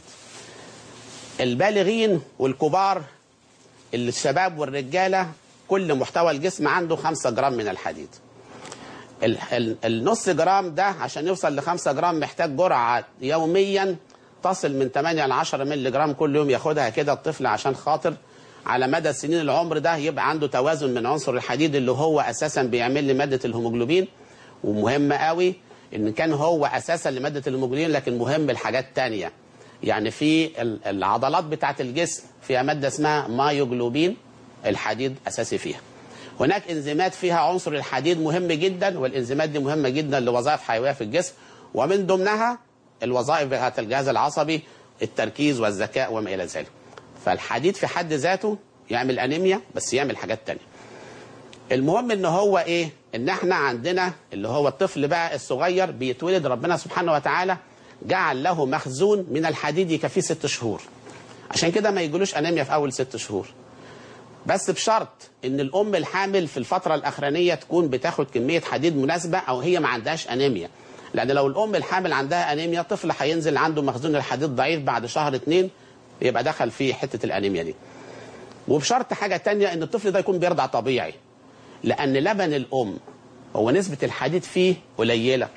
البالغين والكبار الشباب والرجاله كل محتوى الجسم عنده 5 جرام من الحديد ال- ال- النص جرام ده عشان يوصل ل 5 جرام محتاج جرعه يوميا تصل من 8 ل 10 مللي جرام كل يوم ياخدها كده الطفل عشان خاطر على مدى سنين العمر ده يبقى عنده توازن من عنصر الحديد اللي هو اساسا بيعمل لي ماده الهيموجلوبين ومهم قوي ان كان هو اساسا لماده الهيموجلوبين لكن مهم الحاجات تانية يعني في ال- العضلات بتاعه الجسم فيها ماده اسمها مايوجلوبين الحديد اساسي فيها هناك انزيمات فيها عنصر الحديد مهم جدا والانزيمات دي مهمه جدا لوظائف حيويه في الجسم ومن ضمنها الوظائف بتاعه الجهاز العصبي التركيز والذكاء وما الى ذلك فالحديد في حد ذاته يعمل انيميا بس يعمل حاجات تانية المهم ان هو ايه ان احنا عندنا اللي هو الطفل بقى الصغير بيتولد ربنا سبحانه وتعالى جعل له مخزون من الحديد يكفيه ست شهور عشان كده ما يجيلوش انيميا في اول ست شهور بس بشرط ان الام الحامل في الفتره الاخرانيه تكون بتاخد كميه حديد مناسبه او هي ما عندهاش انيميا لان لو الام الحامل عندها انيميا الطفل هينزل عنده مخزون الحديد ضعيف بعد شهر اتنين يبقى دخل في حته الانيميا دي وبشرط حاجه تانية ان الطفل ده يكون بيرضع طبيعي لان لبن الام هو نسبه الحديد فيه قليله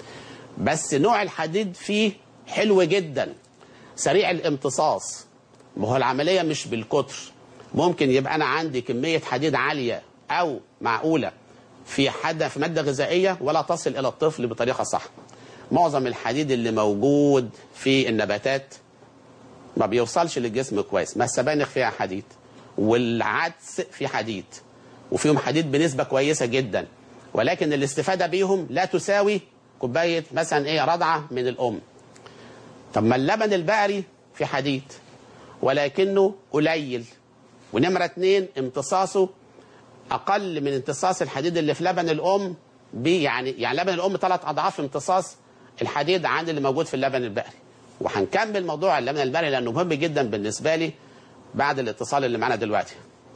بس نوع الحديد فيه حلو جدا سريع الامتصاص ما هو العمليه مش بالكتر ممكن يبقى انا عندي كميه حديد عاليه او معقوله في حد في ماده غذائيه ولا تصل الى الطفل بطريقه صح معظم الحديد اللي موجود في النباتات ما بيوصلش للجسم كويس ما السبانخ فيها حديد والعدس فيه حديد وفيهم حديد بنسبه كويسه جدا ولكن الاستفاده بيهم لا تساوي كوبايه مثلا ايه رضعه من الام طب ما اللبن البقري في حديد ولكنه قليل ونمرة اتنين امتصاصه أقل من امتصاص الحديد اللي في لبن الأم بي يعني يعني لبن الأم ثلاث أضعاف امتصاص الحديد عن اللي موجود في اللبن البقري وهنكمل موضوع اللبن البقري لأنه مهم جدا بالنسبة لي بعد الاتصال اللي معانا دلوقتي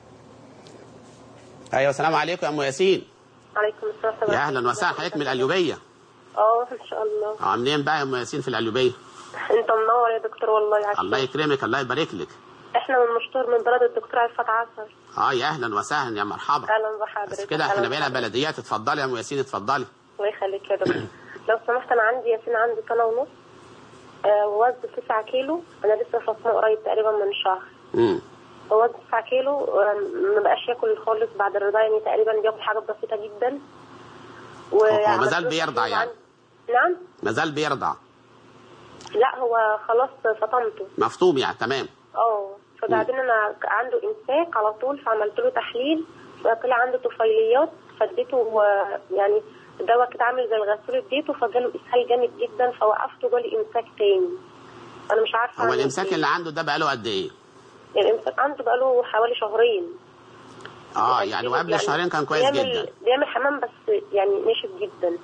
أيوة السلام عليكم يا أم ياسين عليكم السلام يا أهلا وسهلا حضرتك من القليوبية اه ان شاء الله اه منين بقى يا أم ياسين في القليوبية انت منور يا دكتور والله عشان الله يكرمك الله يبارك لك احنا من مشطور من بلد الدكتور عفت عسل اه يا اهلا وسهلا يا مرحبا اهلا بحضرتك بس كده احنا بقينا بلديات اتفضلي يا ام ياسين اتفضلي الله يخليك يا دكتور لو سمحت انا عندي ياسين عندي سنه ونص آه وزن 9 كيلو انا لسه فاطمه قريب تقريبا من شهر امم هو وزن 9 كيلو آه، ما بقاش ياكل خالص بعد الرضاعه يعني تقريبا بياكل حاجات بسيطه جدا هو ما زال وعملت له بيرضع تحليل يعني؟ عن- نعم ما زال بيرضع لا هو خلاص فطمته مفطوم يعني تمام اه فبعدين انا عنده امساك على طول فعملت له تحليل فطلع عنده طفيليات فاديته آه، يعني دواء كده عامل زي الغسول اديته فجاله اسهال جامد جدا فوقفته جالي امساك تاني انا مش عارفه هو أعمل الامساك إيه. اللي عنده ده بقاله قد ايه الامساك عنده بقاله حوالي شهرين اه يعني وقبل شهرين كان كويس بيعمل جدا بيعمل حمام بس يعني ناشف جدا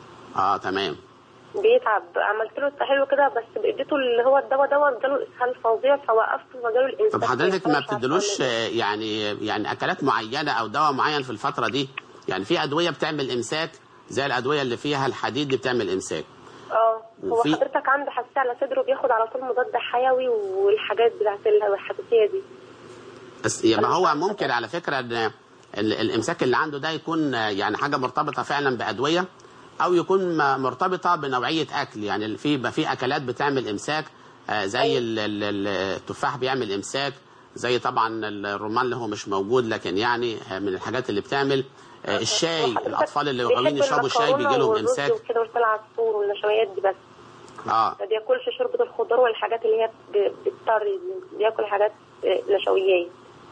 اه تمام بيتعب عملت له التحليل كده بس اديته اللي هو الدواء دوت جاله اسهال فظيع فوقفته فجاله الامساك طب حضرتك ما فمش عارفة بتدلوش أعمل آه، يعني يعني اكلات معينه او دواء معين في الفتره دي يعني في ادويه بتعمل امساك زي الادويه اللي فيها الحديد اللي بتعمل امساك اه هو وفي- حضرتك عنده حساسيه على صدره بياخد على طول مضاد حيوي والحاجات بتاعت الحساسيه دي بس يا ما هو ممكن على فكره ان ال- الامساك اللي عنده ده يكون آه، يعني حاجه مرتبطه فعلا بادويه او يكون م- مرتبطه بنوعيه اكل يعني في يبقى في اكلات بتعمل امساك آه، زي ال- ال- ال- التفاح بيعمل امساك زي طبعا الرمان اللي هو مش موجود لكن يعني آه، من الحاجات اللي بتعمل آه، الشاي وحضرتك الاطفال اللي بيحب غاويين يشربوا الشاي المكرونة بيجي لهم والرز امساك وكده والسلع العصفور والنشويات دي بس اه ما بياكلش شوربه الخضار والحاجات اللي هي ب- بتضطر بياكل حاجات آه، نشويات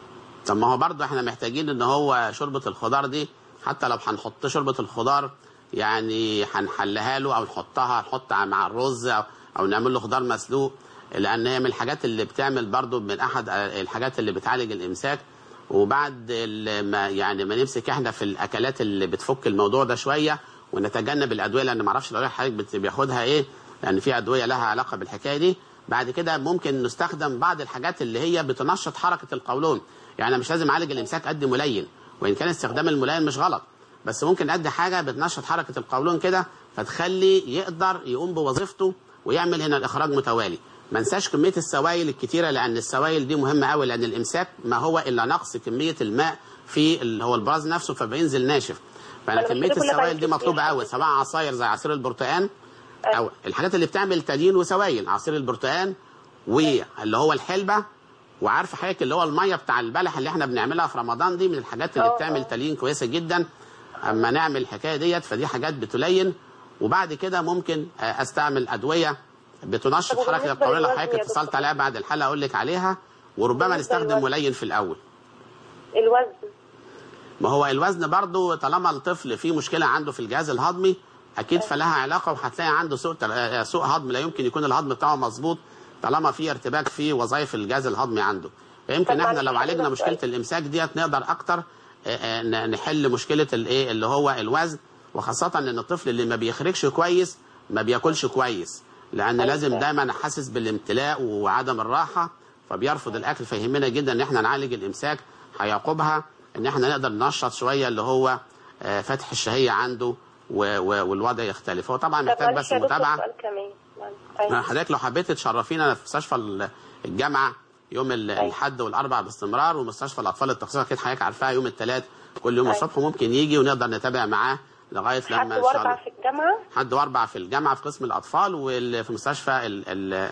طب ما هو برضه احنا محتاجين ان هو شوربه الخضار دي حتى لو هنحط شوربه الخضار يعني هنحلها له او نحطها نحط مع الرز او, أو نعمل له خضار مسلوق لان هي من الحاجات اللي بتعمل برضه من احد الحاجات اللي بتعالج الامساك وبعد ال- ما يعني ما نمسك احنا في الاكلات اللي بتفك الموضوع ده شويه ونتجنب الادويه لان ما اعرفش لو حضرتك بت- بياخدها ايه لان في ادويه لها علاقه بالحكايه دي بعد كده ممكن نستخدم بعض الحاجات اللي هي بتنشط حركه القولون يعني مش لازم اعالج الامساك قد ملين وان كان استخدام الملين مش غلط بس ممكن ادي حاجه بتنشط حركه القولون كده فتخلي يقدر يقوم بوظيفته ويعمل هنا الاخراج متوالي ما ننساش كميه السوائل الكتيره لان السوائل دي مهمه قوي لان الامساك ما هو الا نقص كميه الماء في اللي هو البراز نفسه فبينزل ناشف فانا أنا كميه بشتري كل السوائل دي حاجة مطلوبه كتير. قوي سواء عصاير زي عصير البرتقال او الحاجات اللي بتعمل تدين وسوائل عصير البرتقال واللي هو الحلبه وعارفه حضرتك اللي هو الميه بتاع البلح اللي احنا بنعملها في رمضان دي من الحاجات اللي اه، بتعمل اه. تليين كويسه جدا اما نعمل الحكايه ديت فدي حاجات بتلين وبعد كده ممكن آه، استعمل ادويه بتنشط طب حركه وبالنسبة القولون لو للوزن حضرتك يا اتصلت دكتور؟ عليها بعد الحلقه اقول لك عليها وربما بالنسبة نستخدم للوزن. ملين في الاول الوزن ما هو الوزن برضو طالما الطفل فيه مشكلة عنده في الجهاز الهضمي أكيد فلها علاقة وهتلاقي عنده سوء تل- آه، سوء هضم لا يمكن يكون الهضم بتاعه مظبوط طالما في ارتباك في وظائف الجهاز الهضمي عنده فيمكن طب احنا معلش لو عالجنا حضرتك مشكلة سؤال. الإمساك ديت نقدر أكتر آه، آه، ن- نحل مشكلة الإيه اللي هو الوزن وخاصة إن الطفل اللي ما بيخرجش كويس ما بياكلش كويس لأن أيوة. لازم دايما حاسس بالامتلاء وعدم الراحة فبيرفض الأكل فيهمنا جدا إن احنا نعالج الإمساك هيعقبها ان احنا نقدر ننشط شويه اللي هو آه، فتح الشهيه عنده و- و- والوضع يختلف هو طبعا طب محتاج معلش بس يا دكتور متابعه سؤال كمان معلش. أيوة. حضرتك لو حبيت تشرفينا في مستشفى ال- الجامعه يوم ال- أيوة. الحد والاربع باستمرار ومستشفى الاطفال التخصصيه اكيد حضرتك عارفاها يوم الثلاث كل يوم أيوة. الصبح ممكن يجي ونقدر نتابع معاه لغايه حد لما ان شاء واربع الله في الجامعه حد واربع في الجامعه في قسم الاطفال وفي مستشفى ال- ال-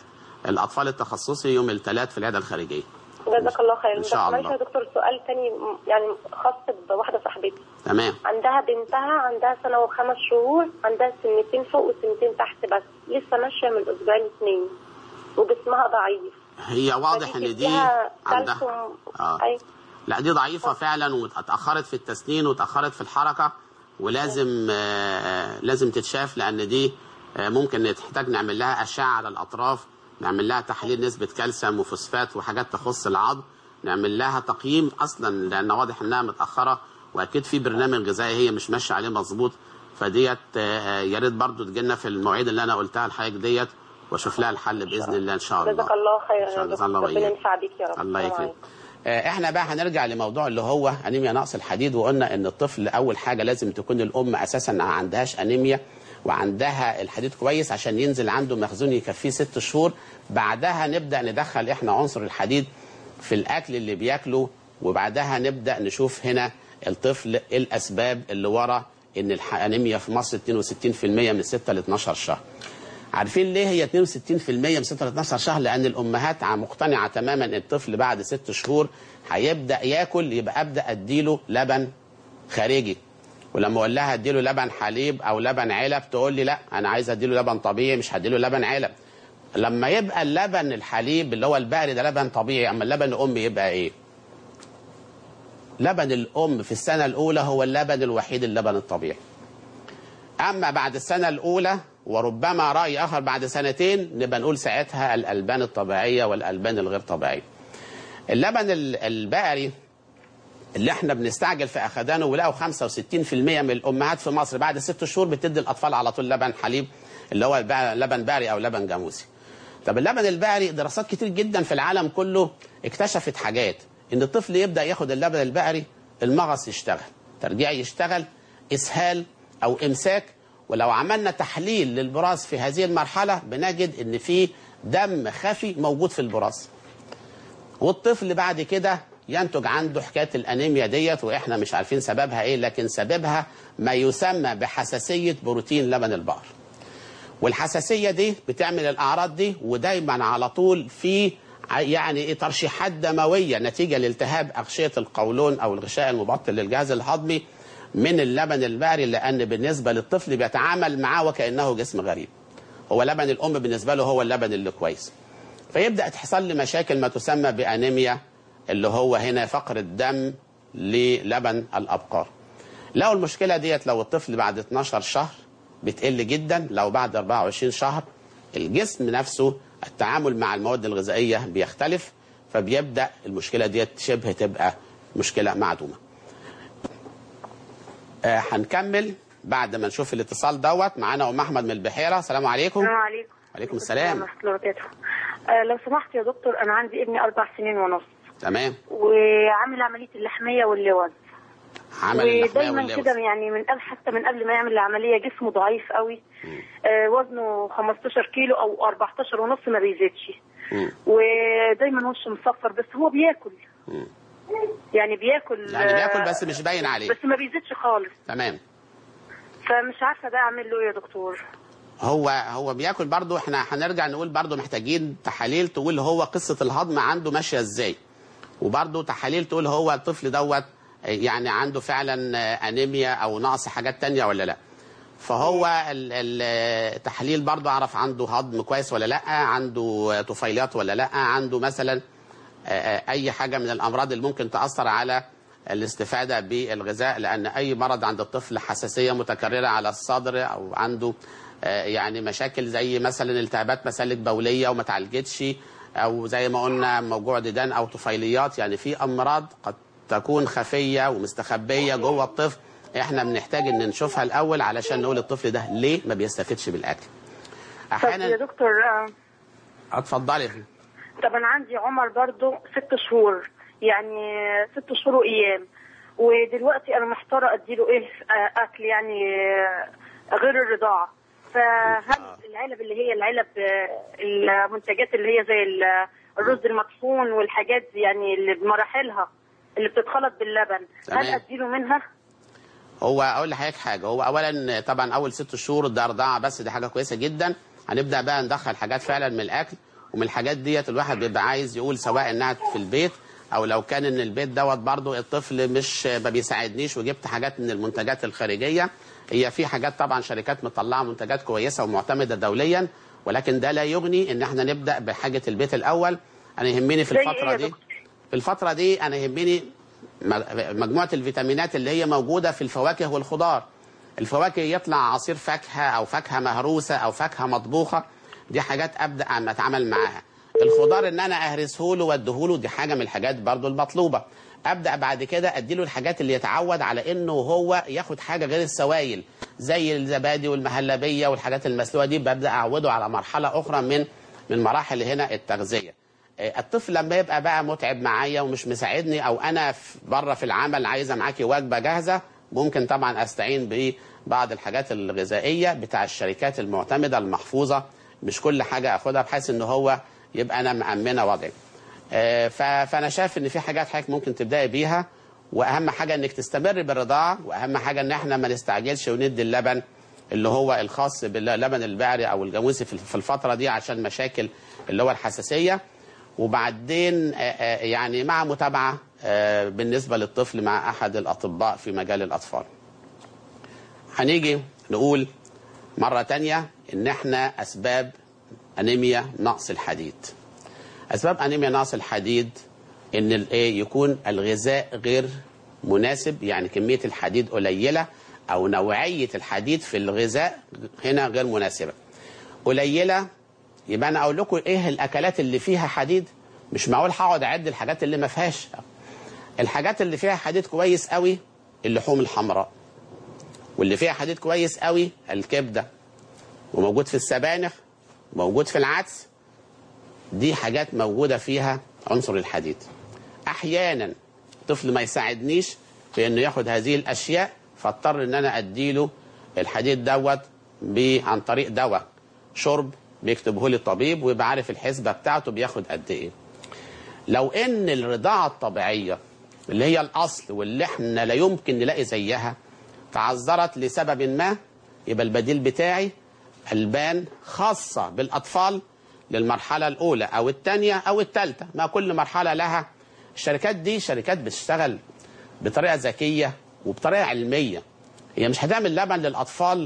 الاطفال التخصصي يوم الثلاث في العياده الخارجيه جزاك الله خير إن شاء بس معلش الله. يا دكتور سؤال تاني م- يعني خاص بواحده صاحبتي تمام عندها بنتها عندها سنه وخمس شهور عندها سنتين فوق وسنتين تحت بس لسه ماشيه من اسبوعين اتنين وجسمها ضعيف هي واضح ان دي فبتديها عندها كالسيوم اه أي. لا دي ضعيفه فعلا واتاخرت في التسنين واتاخرت في الحركه ولازم آه لازم تتشاف لان دي آه ممكن تحتاج نعمل لها اشعه على الاطراف نعمل لها تحليل نسبه كالسيوم وفوسفات وحاجات تخص العظم نعمل لها تقييم اصلا لان واضح انها متاخره واكيد في برنامج غذائي هي مش ماشيه عليه مظبوط فديت آه، يا ريت برضه تجينا في المواعيد اللي انا قلتها لحضرتك ديت واشوف لها الحل باذن الله ان شاء الله جزاك الله خير إن شاء يا الله. دكتور الله ربنا وإياك. ينفع بيك يا رب الله السلام يكرمك عليكم. آه، احنا بقى هنرجع لموضوع اللي هو انيميا نقص الحديد وقلنا ان الطفل اول حاجه لازم تكون الام اساسا ما عندهاش انيميا وعندها الحديد كويس عشان ينزل عنده مخزون يكفيه ست شهور بعدها نبدا ندخل احنا عنصر الحديد في الاكل اللي بياكله وبعدها نبدا نشوف هنا الطفل ايه الاسباب اللي ورا ان الانيميا في مصر 62% من 6 ل 12 شهر عارفين ليه هي 62% من 6 ل 12 شهر لان الامهات ع- مقتنعه تماما ان الطفل بعد ست شهور هيبدا ياكل يبقى ابدا اديله لبن خارجي ولما اقول لها اديله لبن حليب او لبن علب تقول لي لا انا عايز اديله لبن طبيعي مش هديله لبن علب لما يبقى اللبن الحليب اللي هو البقري ده لبن طبيعي اما اللبن الام يبقى ايه لبن الام في السنه الاولى هو اللبن الوحيد اللبن الطبيعي اما بعد السنه الاولى وربما راي اخر بعد سنتين نبقى نقول ساعتها الالبان الطبيعيه والالبان الغير طبيعيه اللبن ال- البقري اللي احنا بنستعجل في اخدانه ولقوا 65% من الامهات في مصر بعد ست شهور بتدي الاطفال على طول لبن حليب اللي هو بقى لبن بقري او لبن جاموسي طب اللبن البقري دراسات كتير جدا في العالم كله اكتشفت حاجات ان الطفل يبدا ياخد اللبن البقري المغص يشتغل ترجيعي يشتغل اسهال او امساك ولو عملنا تحليل للبراز في هذه المرحله بنجد ان في دم خفي موجود في البراز والطفل بعد كده ينتج عنده حكايه الانيميا ديت واحنا مش عارفين سببها ايه لكن سببها ما يسمى بحساسيه بروتين لبن البقر والحساسيه دي بتعمل الاعراض دي ودايما على طول في ع- يعني ايه ترشيحات دمويه نتيجه لالتهاب اغشيه القولون او الغشاء المبطن للجهاز الهضمي من اللبن البقري لان بالنسبه للطفل بيتعامل معاه وكانه جسم غريب هو لبن الام بالنسبه له هو اللبن اللي كويس فيبدا تحصل لي مشاكل ما تسمى بانيميا اللي هو هنا فقر الدم للبن الابقار لو المشكله ديت لو الطفل بعد 12 شهر بتقل جدا لو بعد 24 شهر الجسم نفسه التعامل مع المواد الغذائيه بيختلف فبيبدا المشكله ديت شبه تبقى مشكله معدومه آه هنكمل بعد ما نشوف الاتصال دوت معانا ام احمد من البحيره السلام عليكم السلام عليكم وعليكم السلام ورحمة الله وبركاته آه لو سمحت يا دكتور أنا عندي ابني أربع سنين ونص تمام وعامل عملية اللحمية واللوز عمل اللحميه ودايما واللوز كده يعني من قبل حتى من قبل ما يعمل العملية جسمه ضعيف قوي آه وزنه 15 كيلو أو 14 ونص ما بيزيدش مم. ودايما وشه مصفر بس هو بياكل مم. يعني بياكل يعني بياكل آه، بس مش باين عليه بس ما بيزيدش خالص تمام فمش عارفة ده أعمل له إيه يا دكتور هو هو بياكل برضه احنا هنرجع نقول برضه محتاجين تحاليل تقول هو قصه الهضم عنده ماشيه ازاي وبرضه تحاليل تقول هو الطفل دوت يعني عنده فعلا انيميا او نقص حاجات تانية ولا لا فهو ال- ال- التحليل برضه اعرف عنده هضم كويس ولا لا عنده طفيلات ولا لا عنده مثلا آه، آه، اي حاجه من الامراض اللي ممكن تاثر على الاستفاده بالغذاء لان اي مرض عند الطفل حساسيه متكرره على الصدر او عنده آه، يعني مشاكل زي مثلا التهابات مسالك بوليه وما اتعالجتش او زي ما قلنا موجوع ديدان او طفيليات يعني في امراض قد تكون خفيه ومستخبيه جوه الطفل احنا بنحتاج ان نشوفها الاول علشان نقول الطفل ده ليه ما بيستفدش بالاكل طب يا احيانا دكتور آه اتفضلي طب انا عندي عمر برضو ست شهور يعني ست شهور وايام ودلوقتي انا محتاره اديله ايه آه، اكل يعني آه، غير الرضاعه فهل العلب اللي هي العلب آه، المنتجات اللي هي زي ال- الرز المطحون والحاجات دي يعني اللي بمراحلها اللي بتتخلط باللبن هل تمام. اديله منها هو اقول لحضرتك حاجه هو اولا طبعا اول ست شهور ده رضاعه بس دي حاجه كويسه جدا هنبدا بقى ندخل حاجات فعلا من الاكل ومن الحاجات ديت الواحد بيبقى عايز يقول سواء انها في البيت او لو كان ان البيت دوت برضو الطفل مش ما بيساعدنيش وجبت حاجات من المنتجات الخارجيه هي في حاجات طبعا شركات مطلعه منتجات كويسه ومعتمده دوليا ولكن ده لا يغني ان احنا نبدا بحاجه البيت الاول انا يهمني في زي إيه الفتره يا دي دكتور؟ في الفتره دي انا يهمني م- مجموعه الفيتامينات اللي هي موجوده في الفواكه والخضار الفواكه يطلع عصير فاكهه او فاكهه مهروسه او فاكهه مطبوخه دي حاجات ابدا أما اتعامل معاها الخضار ان انا اهرسه له واديه له دي حاجه من الحاجات برضو المطلوبه ابدا بعد كده اديله الحاجات اللي يتعود على انه هو ياخد حاجه غير السوائل زي الزبادي والمهلبيه والحاجات المسلوقه دي ببدا اعوده على مرحله اخرى من من مراحل هنا التغذيه آه، الطفل لما يبقى بقى متعب معايا ومش مساعدني او انا في- بره في العمل عايزه معاكي وجبه جاهزه ممكن طبعا استعين ببعض الحاجات الغذائيه بتاع الشركات المعتمده المحفوظه مش كل حاجه اخدها بحيث ان هو يبقى انا مامنه وضعي آه، ف- فانا شايف ان في حاجات حضرتك ممكن تبداي بيها واهم حاجه انك تستمر بالرضاعه واهم حاجه ان احنا ما نستعجلش وندي اللبن اللي هو الخاص باللبن البعري او الجاموسي في في الفتره دي عشان مشاكل اللي هو الحساسيه وبعدين آه، آه، يعني مع متابعه آه، بالنسبه للطفل مع احد الاطباء في مجال الاطفال. هنيجي نقول مره تانية ان احنا اسباب انيميا نقص الحديد. اسباب انيميا نقص الحديد ان الايه يكون الغذاء غير مناسب يعني كميه الحديد قليله او نوعيه الحديد في الغذاء هنا غير مناسبه. قليله يبقى انا اقول لكم ايه الاكلات اللي فيها حديد مش معقول هقعد اعد الحاجات اللي ما فيهاش الحاجات اللي فيها حديد كويس قوي اللحوم الحمراء واللي فيها حديد كويس قوي الكبده وموجود في السبانخ موجود في العدس دي حاجات موجوده فيها عنصر الحديد احيانا طفل ما يساعدنيش في انه ياخد هذه الاشياء فاضطر ان انا اديله الحديد دوت ب- عن طريق دواء شرب بيكتبه لي الطبيب ويبقى عارف الحسبه بتاعته بياخد قد ايه لو ان الرضاعه الطبيعيه اللي هي الاصل واللي احنا لا يمكن نلاقي زيها تعذرت لسبب ما يبقى البديل بتاعي البان خاصه بالاطفال للمرحله الاولى او الثانيه او الثالثه ما كل مرحله لها الشركات دي شركات بتشتغل بطريقه ذكيه وبطريقه علميه هي مش هتعمل لبن للاطفال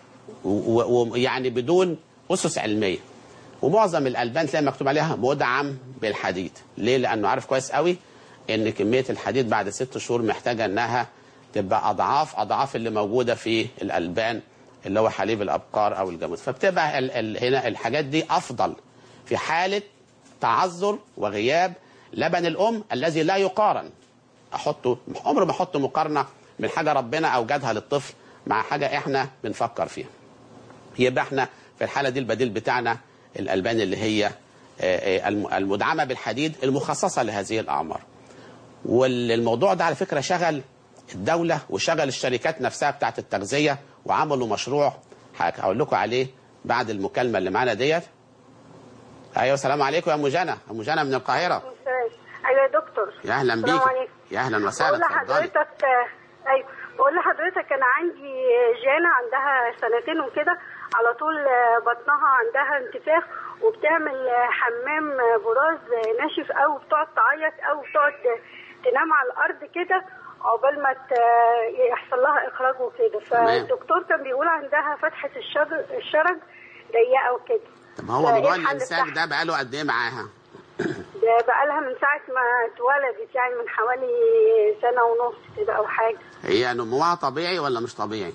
ويعني بدون اسس علميه ومعظم الالبان تلاقي مكتوب عليها مدعم بالحديد ليه لانه عارف كويس قوي ان كميه الحديد بعد ست شهور محتاجه انها تبقى اضعاف اضعاف اللي موجوده في الالبان اللي هو حليب الابقار او الجاموس فبتبقى ال ال هنا الحاجات دي افضل في حاله تعذر وغياب لبن الام الذي لا يقارن احطه عمر ما احط مقارنه من حاجه ربنا اوجدها للطفل مع حاجه احنا بنفكر فيها يبقى احنا في الحاله دي البديل بتاعنا الالبان اللي هي آه، آه، الم- المدعمه بالحديد المخصصه لهذه الاعمار والموضوع ده على فكره شغل الدوله وشغل الشركات نفسها بتاعت التغذيه وعملوا مشروع هقول لكم عليه بعد المكالمه اللي معانا ديت ايوه السلام عليكم يا ام جنى ام جنى من القاهره ايوه يا دكتور يا اهلا السلام بيك عليكم. يا اهلا بقول وسهلا اتفضلي لحضرتك آه، ايوه بقول لحضرتك انا عندي جانا عندها سنتين وكده على طول آه، بطنها عندها انتفاخ وبتعمل آه، حمام آه، براز آه، ناشف او بتقعد تعيط او بتقعد آه، تنام على الارض كده عقبال ما ت- يحصل لها اخراج وكده تمام. فالدكتور كان بيقول عندها فتحه الشرج الشرج ضيقه وكده طب هو فإيه موضوع الحل الامساك بتاعها؟ ده بقاله قد ايه معاها ده بقالها من ساعة ما اتولدت يعني من حوالي سنة ونص كده أو حاجة هي نموها طبيعي ولا مش طبيعي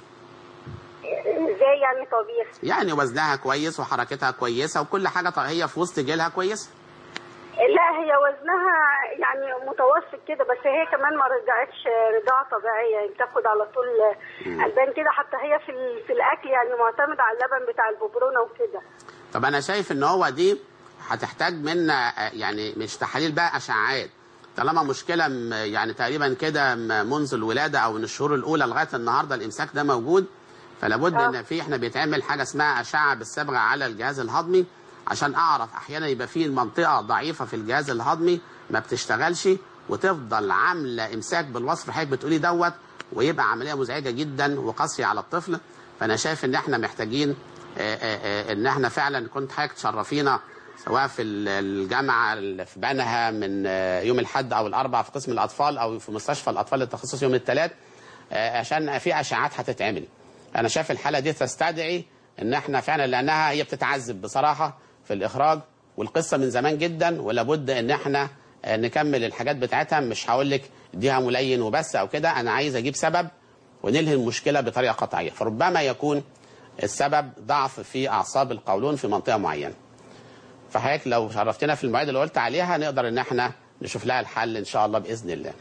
ازاي يعني طبيعي يعني وزنها كويس وحركتها كويسه وكل حاجه طبيعية هي في وسط جيلها كويسه لا هي وزنها يعني متوسط كده بس هي كمان ما رضعتش رضاعة طبيعية يعني بتاخد على طول ألبان كده حتى هي في, ال- في الأكل يعني معتمدة على اللبن بتاع الببرونة وكده طب انا شايف ان هو دي هتحتاج منا آه، يعني مش تحاليل بقى اشعاعات طالما مشكله م- يعني تقريبا كده م- منذ الولاده او من الشهور الاولى لغايه النهارده الامساك ده موجود فلا بد ان في احنا بيتعمل حاجه اسمها اشعه بالصبغه على الجهاز الهضمي عشان اعرف احيانا يبقى في منطقه ضعيفه في الجهاز الهضمي ما بتشتغلش وتفضل عامله امساك بالوصف حضرتك بتقولي دوت ويبقى عمليه مزعجه جدا وقاسيه على الطفل فانا شايف ان احنا محتاجين آه، آه، آه، ان احنا فعلا كنت حضرتك تشرفينا سواء في ال- الجامعه اللي في بنها من آه، يوم الاحد او الاربع في قسم الاطفال او في مستشفى الاطفال التخصص يوم الثلاث عشان في اشعاعات هتتعمل انا شايف الحاله دي تستدعي ان احنا فعلا لانها هي بتتعذب بصراحه في الاخراج والقصه من زمان جدا ولابد ان احنا آه، نكمل الحاجات بتاعتها مش هقول لك اديها ملين وبس او كده انا عايز اجيب سبب وننهي المشكله بطريقه قطعيه فربما يكون السبب ضعف في اعصاب القولون في منطقه معينه فحضرتك لو شرفتنا في المواعيد اللي قلت عليها نقدر ان احنا نشوف لها الحل ان شاء الله باذن الله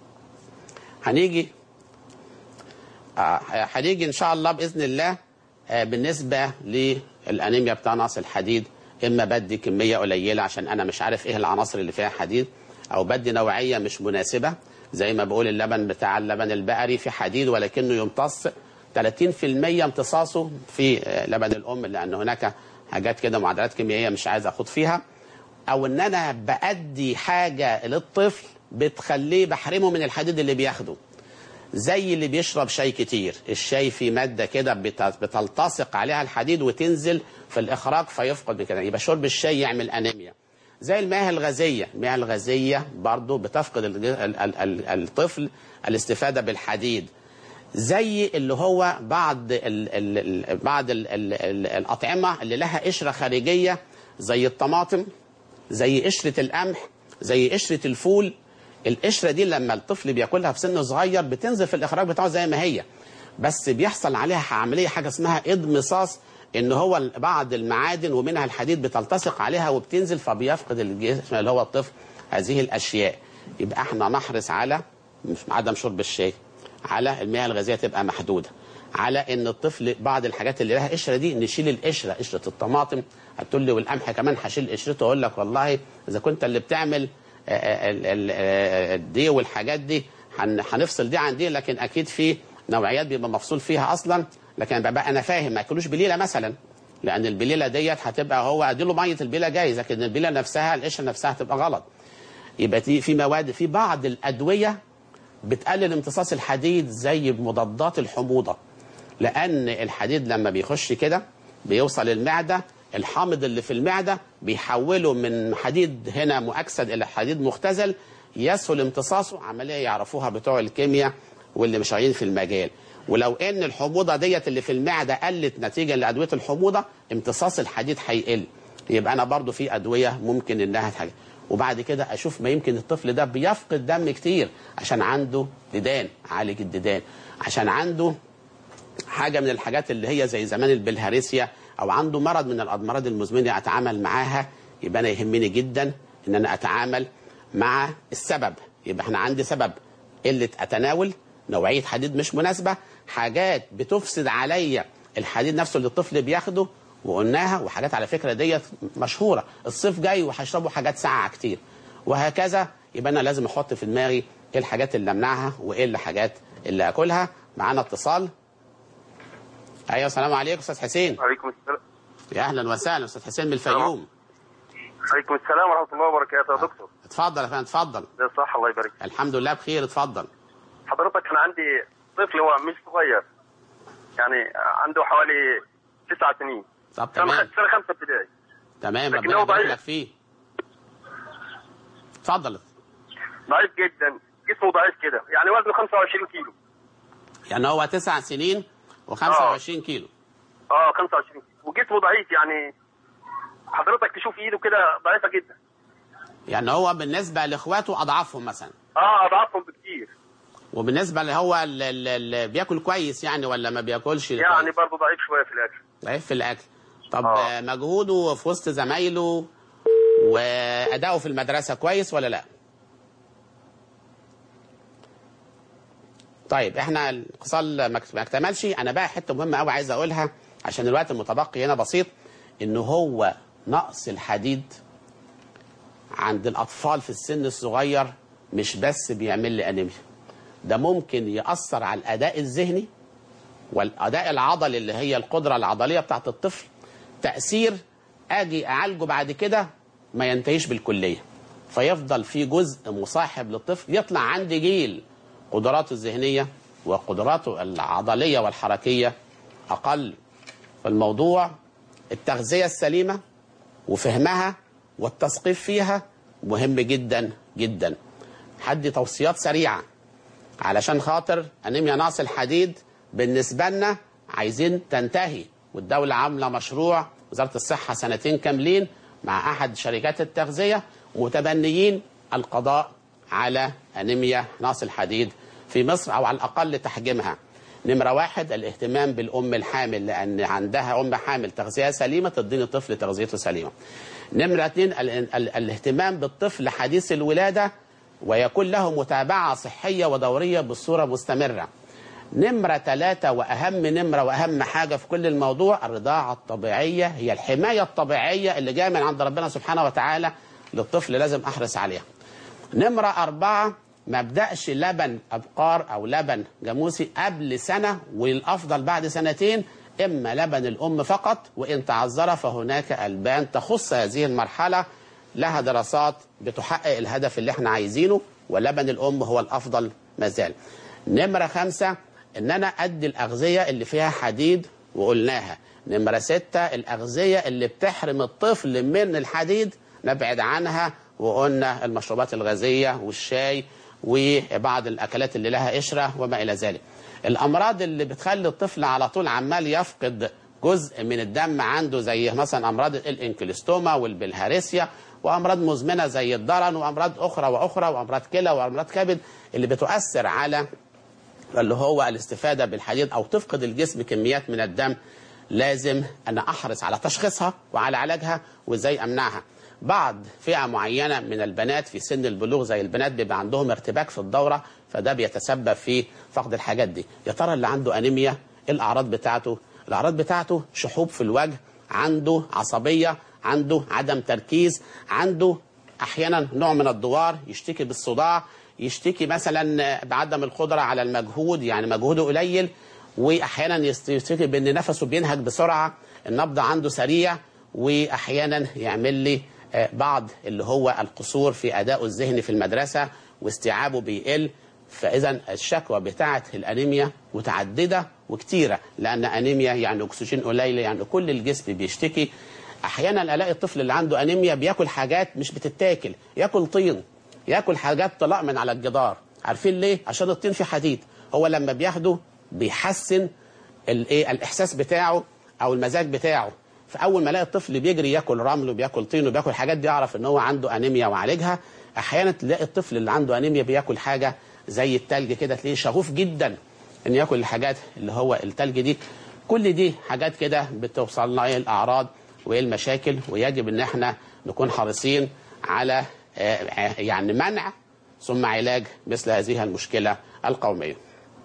هنيجي آه، هنيجي ان شاء الله باذن الله آه، بالنسبه للانيميا بتاع نقص الحديد اما بدي كميه قليله عشان انا مش عارف ايه العناصر اللي فيها حديد او بدي نوعيه مش مناسبه زي ما بقول اللبن بتاع اللبن البقري في حديد ولكنه يمتص 30% امتصاصه في آه، لبن الام لان هناك حاجات كده معادلات كيميائيه مش عايز اخوض فيها او ان انا بادي حاجه للطفل بتخليه بحرمه من الحديد اللي بياخده زي اللي بيشرب شاي كتير الشاي في مادة كده بت- بتلتصق عليها الحديد وتنزل في الإخراج فيفقد بكده يبقى شرب الشاي يعمل أنيميا زي المياه الغازية المياه الغازية برضو بتفقد الج- ال- ال- ال- الطفل الاستفادة بالحديد زي اللي هو بعض ال ال ال بعض ال ال ال الأطعمة اللي لها قشرة خارجية زي الطماطم زي قشرة القمح زي قشرة الفول القشرة دي لما الطفل بياكلها في سن صغير بتنزل في الإخراج بتاعه زي ما هي بس بيحصل عليها عملية حاجة اسمها إضمصاص إن هو بعض المعادن ومنها الحديد بتلتصق عليها وبتنزل فبيفقد الجسم اللي هو الطفل هذه الأشياء يبقى احنا نحرص على مش عدم شرب الشاي على المياه الغازية تبقى محدودة على ان الطفل بعض الحاجات اللي لها قشره دي نشيل القشره قشره الطماطم هتقول لي والقمح كمان هشيل قشرته اقول لك والله اذا كنت اللي بتعمل آه، آه، ال- ال- آه، دي والحاجات دي هن- هنفصل دي عن دي لكن اكيد في نوعيات بيبقى مفصول فيها اصلا لكن بقى انا فاهم ما ياكلوش بليله مثلا لان البليله ديت هتبقى هو اديله ميه البليله جايز لكن البليله نفسها القشره نفسها هتبقى غلط يبقى دي في مواد في بعض الادويه بتقلل امتصاص الحديد زي مضادات الحموضه لان الحديد لما بيخش كده بيوصل المعده الحامض اللي في المعده بيحوله من حديد هنا مؤكسد الى حديد مختزل يسهل امتصاصه عمليه يعرفوها بتوع الكيمياء واللي مش شغالين في المجال ولو ان الحموضه ديت اللي في المعده قلت نتيجه لادويه الحموضه امتصاص الحديد هيقل يبقى انا برضو في ادويه ممكن انها حاجه وبعد كده اشوف ما يمكن الطفل ده بيفقد دم كتير عشان عنده ديدان عالج الديدان عشان عنده حاجه من الحاجات اللي هي زي زمان البلهارسيا او عنده مرض من الامراض المزمنه اتعامل معاها يبقى انا يهمني جدا ان انا اتعامل مع السبب يبقى احنا عندي سبب قله اتناول نوعيه حديد مش مناسبه حاجات بتفسد عليا الحديد نفسه اللي الطفل بياخده وقلناها وحاجات على فكره ديت مشهوره الصيف جاي وهيشربوا حاجات ساقعه كتير وهكذا يبقى انا لازم احط في دماغي ايه الحاجات اللي امنعها وايه الحاجات اللي اكلها معانا اتصال ايوه السلام عليكم استاذ حسين عليكم السلام يا اهلا وسهلا استاذ حسين من الفيوم عليكم السلام ورحمه الله وبركاته يا دكتور اتفضل يا فندم اتفضل ده صح الله يبارك الحمد لله بخير اتفضل حضرتك انا عندي طفل هو مش صغير يعني عنده حوالي تسع سنين طب سنه تمام سنة خمسه ابتدائي تمام لكن ربنا هو يبارك ضعيف. لك فيه اتفضل ضعيف جدا جسمه ضعيف كده يعني وزنه 25 كيلو يعني هو تسع سنين و25 كيلو اه 25 كيلو وجسمه ضعيف يعني حضرتك تشوف ايده كده ضعيفه جدا يعني هو بالنسبه لاخواته اضعافهم مثلا اه اضعافهم بكتير وبالنسبه اللي هو اللي بياكل كويس يعني ولا ما بياكلش يعني كويس؟ برضه ضعيف شويه في الاكل ضعيف في الاكل طب آه. آه. مجهوده في وسط زمايله واداؤه في المدرسه كويس ولا لا طيب احنا الاتصال ما ما اكتملش انا بقى حته مهمه قوي عايز اقولها عشان الوقت المتبقي هنا بسيط ان هو نقص الحديد عند الاطفال في السن الصغير مش بس بيعمل لي انيميا ده ممكن ياثر على الاداء الذهني والاداء العضلي اللي هي القدره العضليه بتاعت الطفل تاثير اجي اعالجه بعد كده ما ينتهيش بالكليه فيفضل في جزء مصاحب للطفل يطلع عندي جيل قدراته الذهنيه وقدراته العضليه والحركيه اقل فالموضوع التغذيه السليمه وفهمها والتثقيف فيها مهم جدا جدا حدي توصيات سريعة علشان خاطر أنيميا نقص الحديد بالنسبة لنا عايزين تنتهي والدولة عاملة مشروع وزارة الصحة سنتين كاملين مع أحد شركات التغذية متبنيين القضاء على أنيميا نقص الحديد في مصر أو على الأقل تحجيمها نمرة واحد الاهتمام بالأم الحامل لأن عندها أم حامل تغذية سليمة تديني طفل تغذيته سليمة نمرة اتنين ال ال الاهتمام بالطفل حديث الولادة ويكون له متابعة صحية ودورية بصورة مستمرة نمرة ثلاثة وأهم نمرة وأهم حاجة في كل الموضوع الرضاعة الطبيعية هي الحماية الطبيعية اللي جاية من عند ربنا سبحانه وتعالى للطفل لازم أحرص عليها نمرة أربعة ما ابدأش لبن أبقار أو لبن جاموسي قبل سنة والأفضل بعد سنتين إما لبن الأم فقط وإن تعذر فهناك ألبان تخص هذه المرحلة لها دراسات بتحقق الهدف اللي احنا عايزينه ولبن الأم هو الأفضل ما زال نمرة خمسة إن أنا أدي الأغذية اللي فيها حديد وقلناها نمرة ستة الأغذية اللي بتحرم الطفل من الحديد نبعد عنها وقلنا المشروبات الغازية والشاي وبعض الأكلات اللي لها قشرة وما إلى ذلك الأمراض اللي بتخلي الطفل على طول عمال يفقد جزء من الدم عنده زي مثلا أمراض الانكليستوما والبلهارسيا وأمراض مزمنة زي الضرن وأمراض أخرى وأخرى وأمراض كلى وأمراض كبد اللي بتؤثر على اللي هو الاستفادة بالحديد أو تفقد الجسم كميات من الدم لازم أنا أحرص على تشخيصها وعلى علاجها وإزاي أمنعها بعض فئة معينة من البنات في سن البلوغ زي البنات بيبقى عندهم ارتباك في الدورة فده بيتسبب في فقد الحاجات دي يا ترى اللي عنده أنيميا إيه الأعراض بتاعته الأعراض بتاعته شحوب في الوجه عنده عصبية عنده عدم تركيز عنده أحيانا نوع من الدوار يشتكي بالصداع يشتكي مثلا بعدم القدرة على المجهود يعني مجهوده قليل وأحيانا يشتكي بأن نفسه بينهج بسرعة النبض عنده سريع وأحيانا يعمل لي بعض اللي هو القصور في أدائه الذهني في المدرسة واستيعابه بيقل فإذا الشكوى بتاعة الأنيميا متعددة وكتيرة لأن أنيميا يعني أكسجين قليل يعني كل الجسم بيشتكي أحيانا ألاقي الطفل اللي عنده أنيميا بياكل حاجات مش بتتاكل ياكل طين ياكل حاجات طلاء من على الجدار عارفين ليه عشان الطين فيه حديد هو لما بياخده بيحسن الايه الاحساس بتاعه او المزاج بتاعه فاول ما الاقي الطفل بيجري ياكل رمل وبياكل طين وبياكل حاجات دي اعرف ان هو عنده انيميا وعالجها احيانا تلاقي الطفل اللي عنده انيميا بياكل حاجه زي التلج كده تلاقيه شغوف جدا ان ياكل الحاجات اللي هو التلج دي كل دي حاجات كده بتوصل لنا ايه الاعراض وايه المشاكل ويجب ان احنا نكون حريصين على يعني منع ثم علاج مثل هذه المشكله القوميه.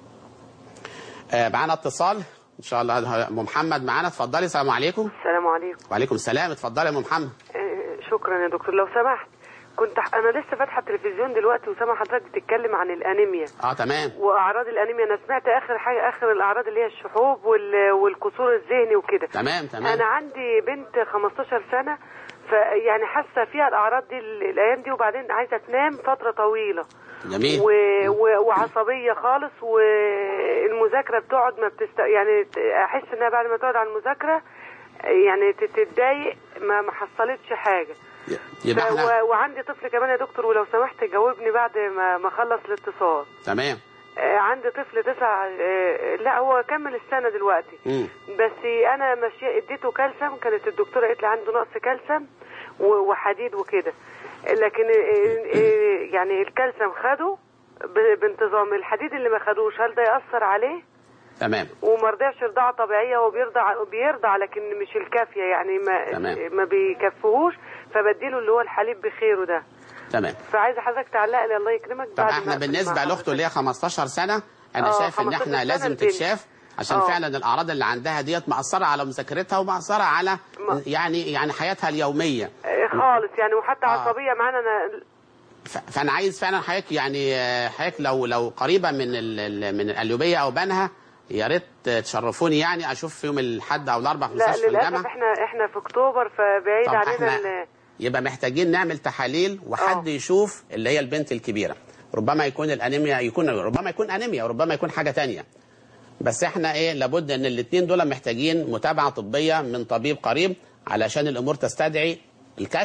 معانا اتصال ان شاء الله ام محمد معانا اتفضلي السلام عليكم. السلام عليكم. وعليكم السلام اتفضلي يا ام محمد. آه شكرا يا دكتور لو سمحت كنت انا لسه فاتحه التلفزيون دلوقتي وسامعه حضرتك بتتكلم عن الانيميا اه تمام واعراض الانيميا انا سمعت اخر حاجه اخر الاعراض اللي هي الشحوب وال... والقصور الذهني وكده تمام تمام انا عندي بنت 15 سنه فيعني حاسه فيها الاعراض دي الايام دي وبعدين عايزه تنام فتره طويله جميل و... و... وعصبيه خالص والمذاكره بتقعد ما بتست يعني احس انها بعد ما تقعد على المذاكره يعني تتضايق ما ما حصلتش حاجه يبقى ف... احنا و... وعندي طفل كمان يا دكتور ولو سمحت جاوبني بعد ما ما اخلص الاتصال تمام آه عندي طفل تسع آه لا هو كمل السنه دلوقتي مم. بس انا ماشيه اديته كالسيوم كانت الدكتوره قالت لي عنده نقص كالسيوم و- وحديد وكده لكن آه، آه، يعني الكالسيوم خده ب- بانتظام الحديد اللي ما خدوش هل ده ياثر عليه تمام وما رضعش رضاعه طبيعيه وبيرضع بيرضع لكن مش الكافيه يعني ما تمام. ما بيكفوهوش فبديله اللي هو الحليب بخيره ده تمام فعايزه حضرتك تعلق لي الله يكرمك طب بعد احنا ما أقفل بالنسبه مع لاخته اللي هي 15 سنه انا آه، شايف ان 15 احنا سنة لازم البنت. تتشاف عشان آه. فعلا الاعراض اللي عندها ديت مأثره على مذاكرتها ومأثره على يعني يعني حياتها اليوميه آه، خالص يعني وحتى آه. عصبيه معانا انا ف- فانا عايز فعلا حضرتك يعني آه، حضرتك لو لو قريبه من ال- ال- من القليوبيه او بنها يا ريت تشرفوني يعني اشوف يوم الاحد او الاربع في لا مستشفى للاسف الجامعه احنا احنا في اكتوبر فبعيد طب علينا احنا ال- يبقى محتاجين نعمل تحاليل وحد يشوف اللي هي البنت الكبيره ربما يكون الانيميا يكون ربما يكون انيميا وربما يكون حاجه تانية بس احنا ايه لابد ان الاثنين دول محتاجين متابعه طبيه من طبيب قريب علشان الامور تستدعي الكشف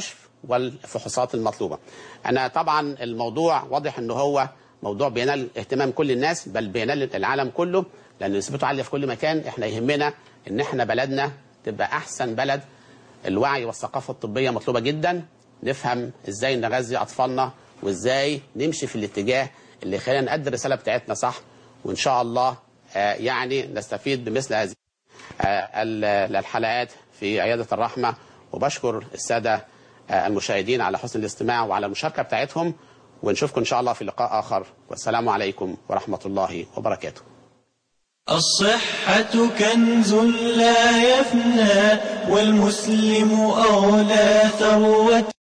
والفحوصات المطلوبة أنا طبعا الموضوع واضح أنه هو موضوع بينال اهتمام كل الناس بل بينال العالم كله لأن نسبته عالية في كل مكان احنا يهمنا ان احنا بلدنا تبقى أحسن بلد الوعي والثقافة الطبية مطلوبة جدا نفهم ازاي نغذي أطفالنا وازاي نمشي في الاتجاه اللي يخلينا نأدي الرسالة بتاعتنا صح وإن شاء الله آه، يعني نستفيد بمثل هذه آه، ال- الحلقات في عيادة الرحمة وبشكر السادة آه، المشاهدين على حسن الاستماع وعلى المشاركة بتاعتهم ونشوفكم إن شاء الله في لقاء آخر والسلام عليكم ورحمة الله وبركاته الصحة كنز لا يفنى والمسلم أولى ثروة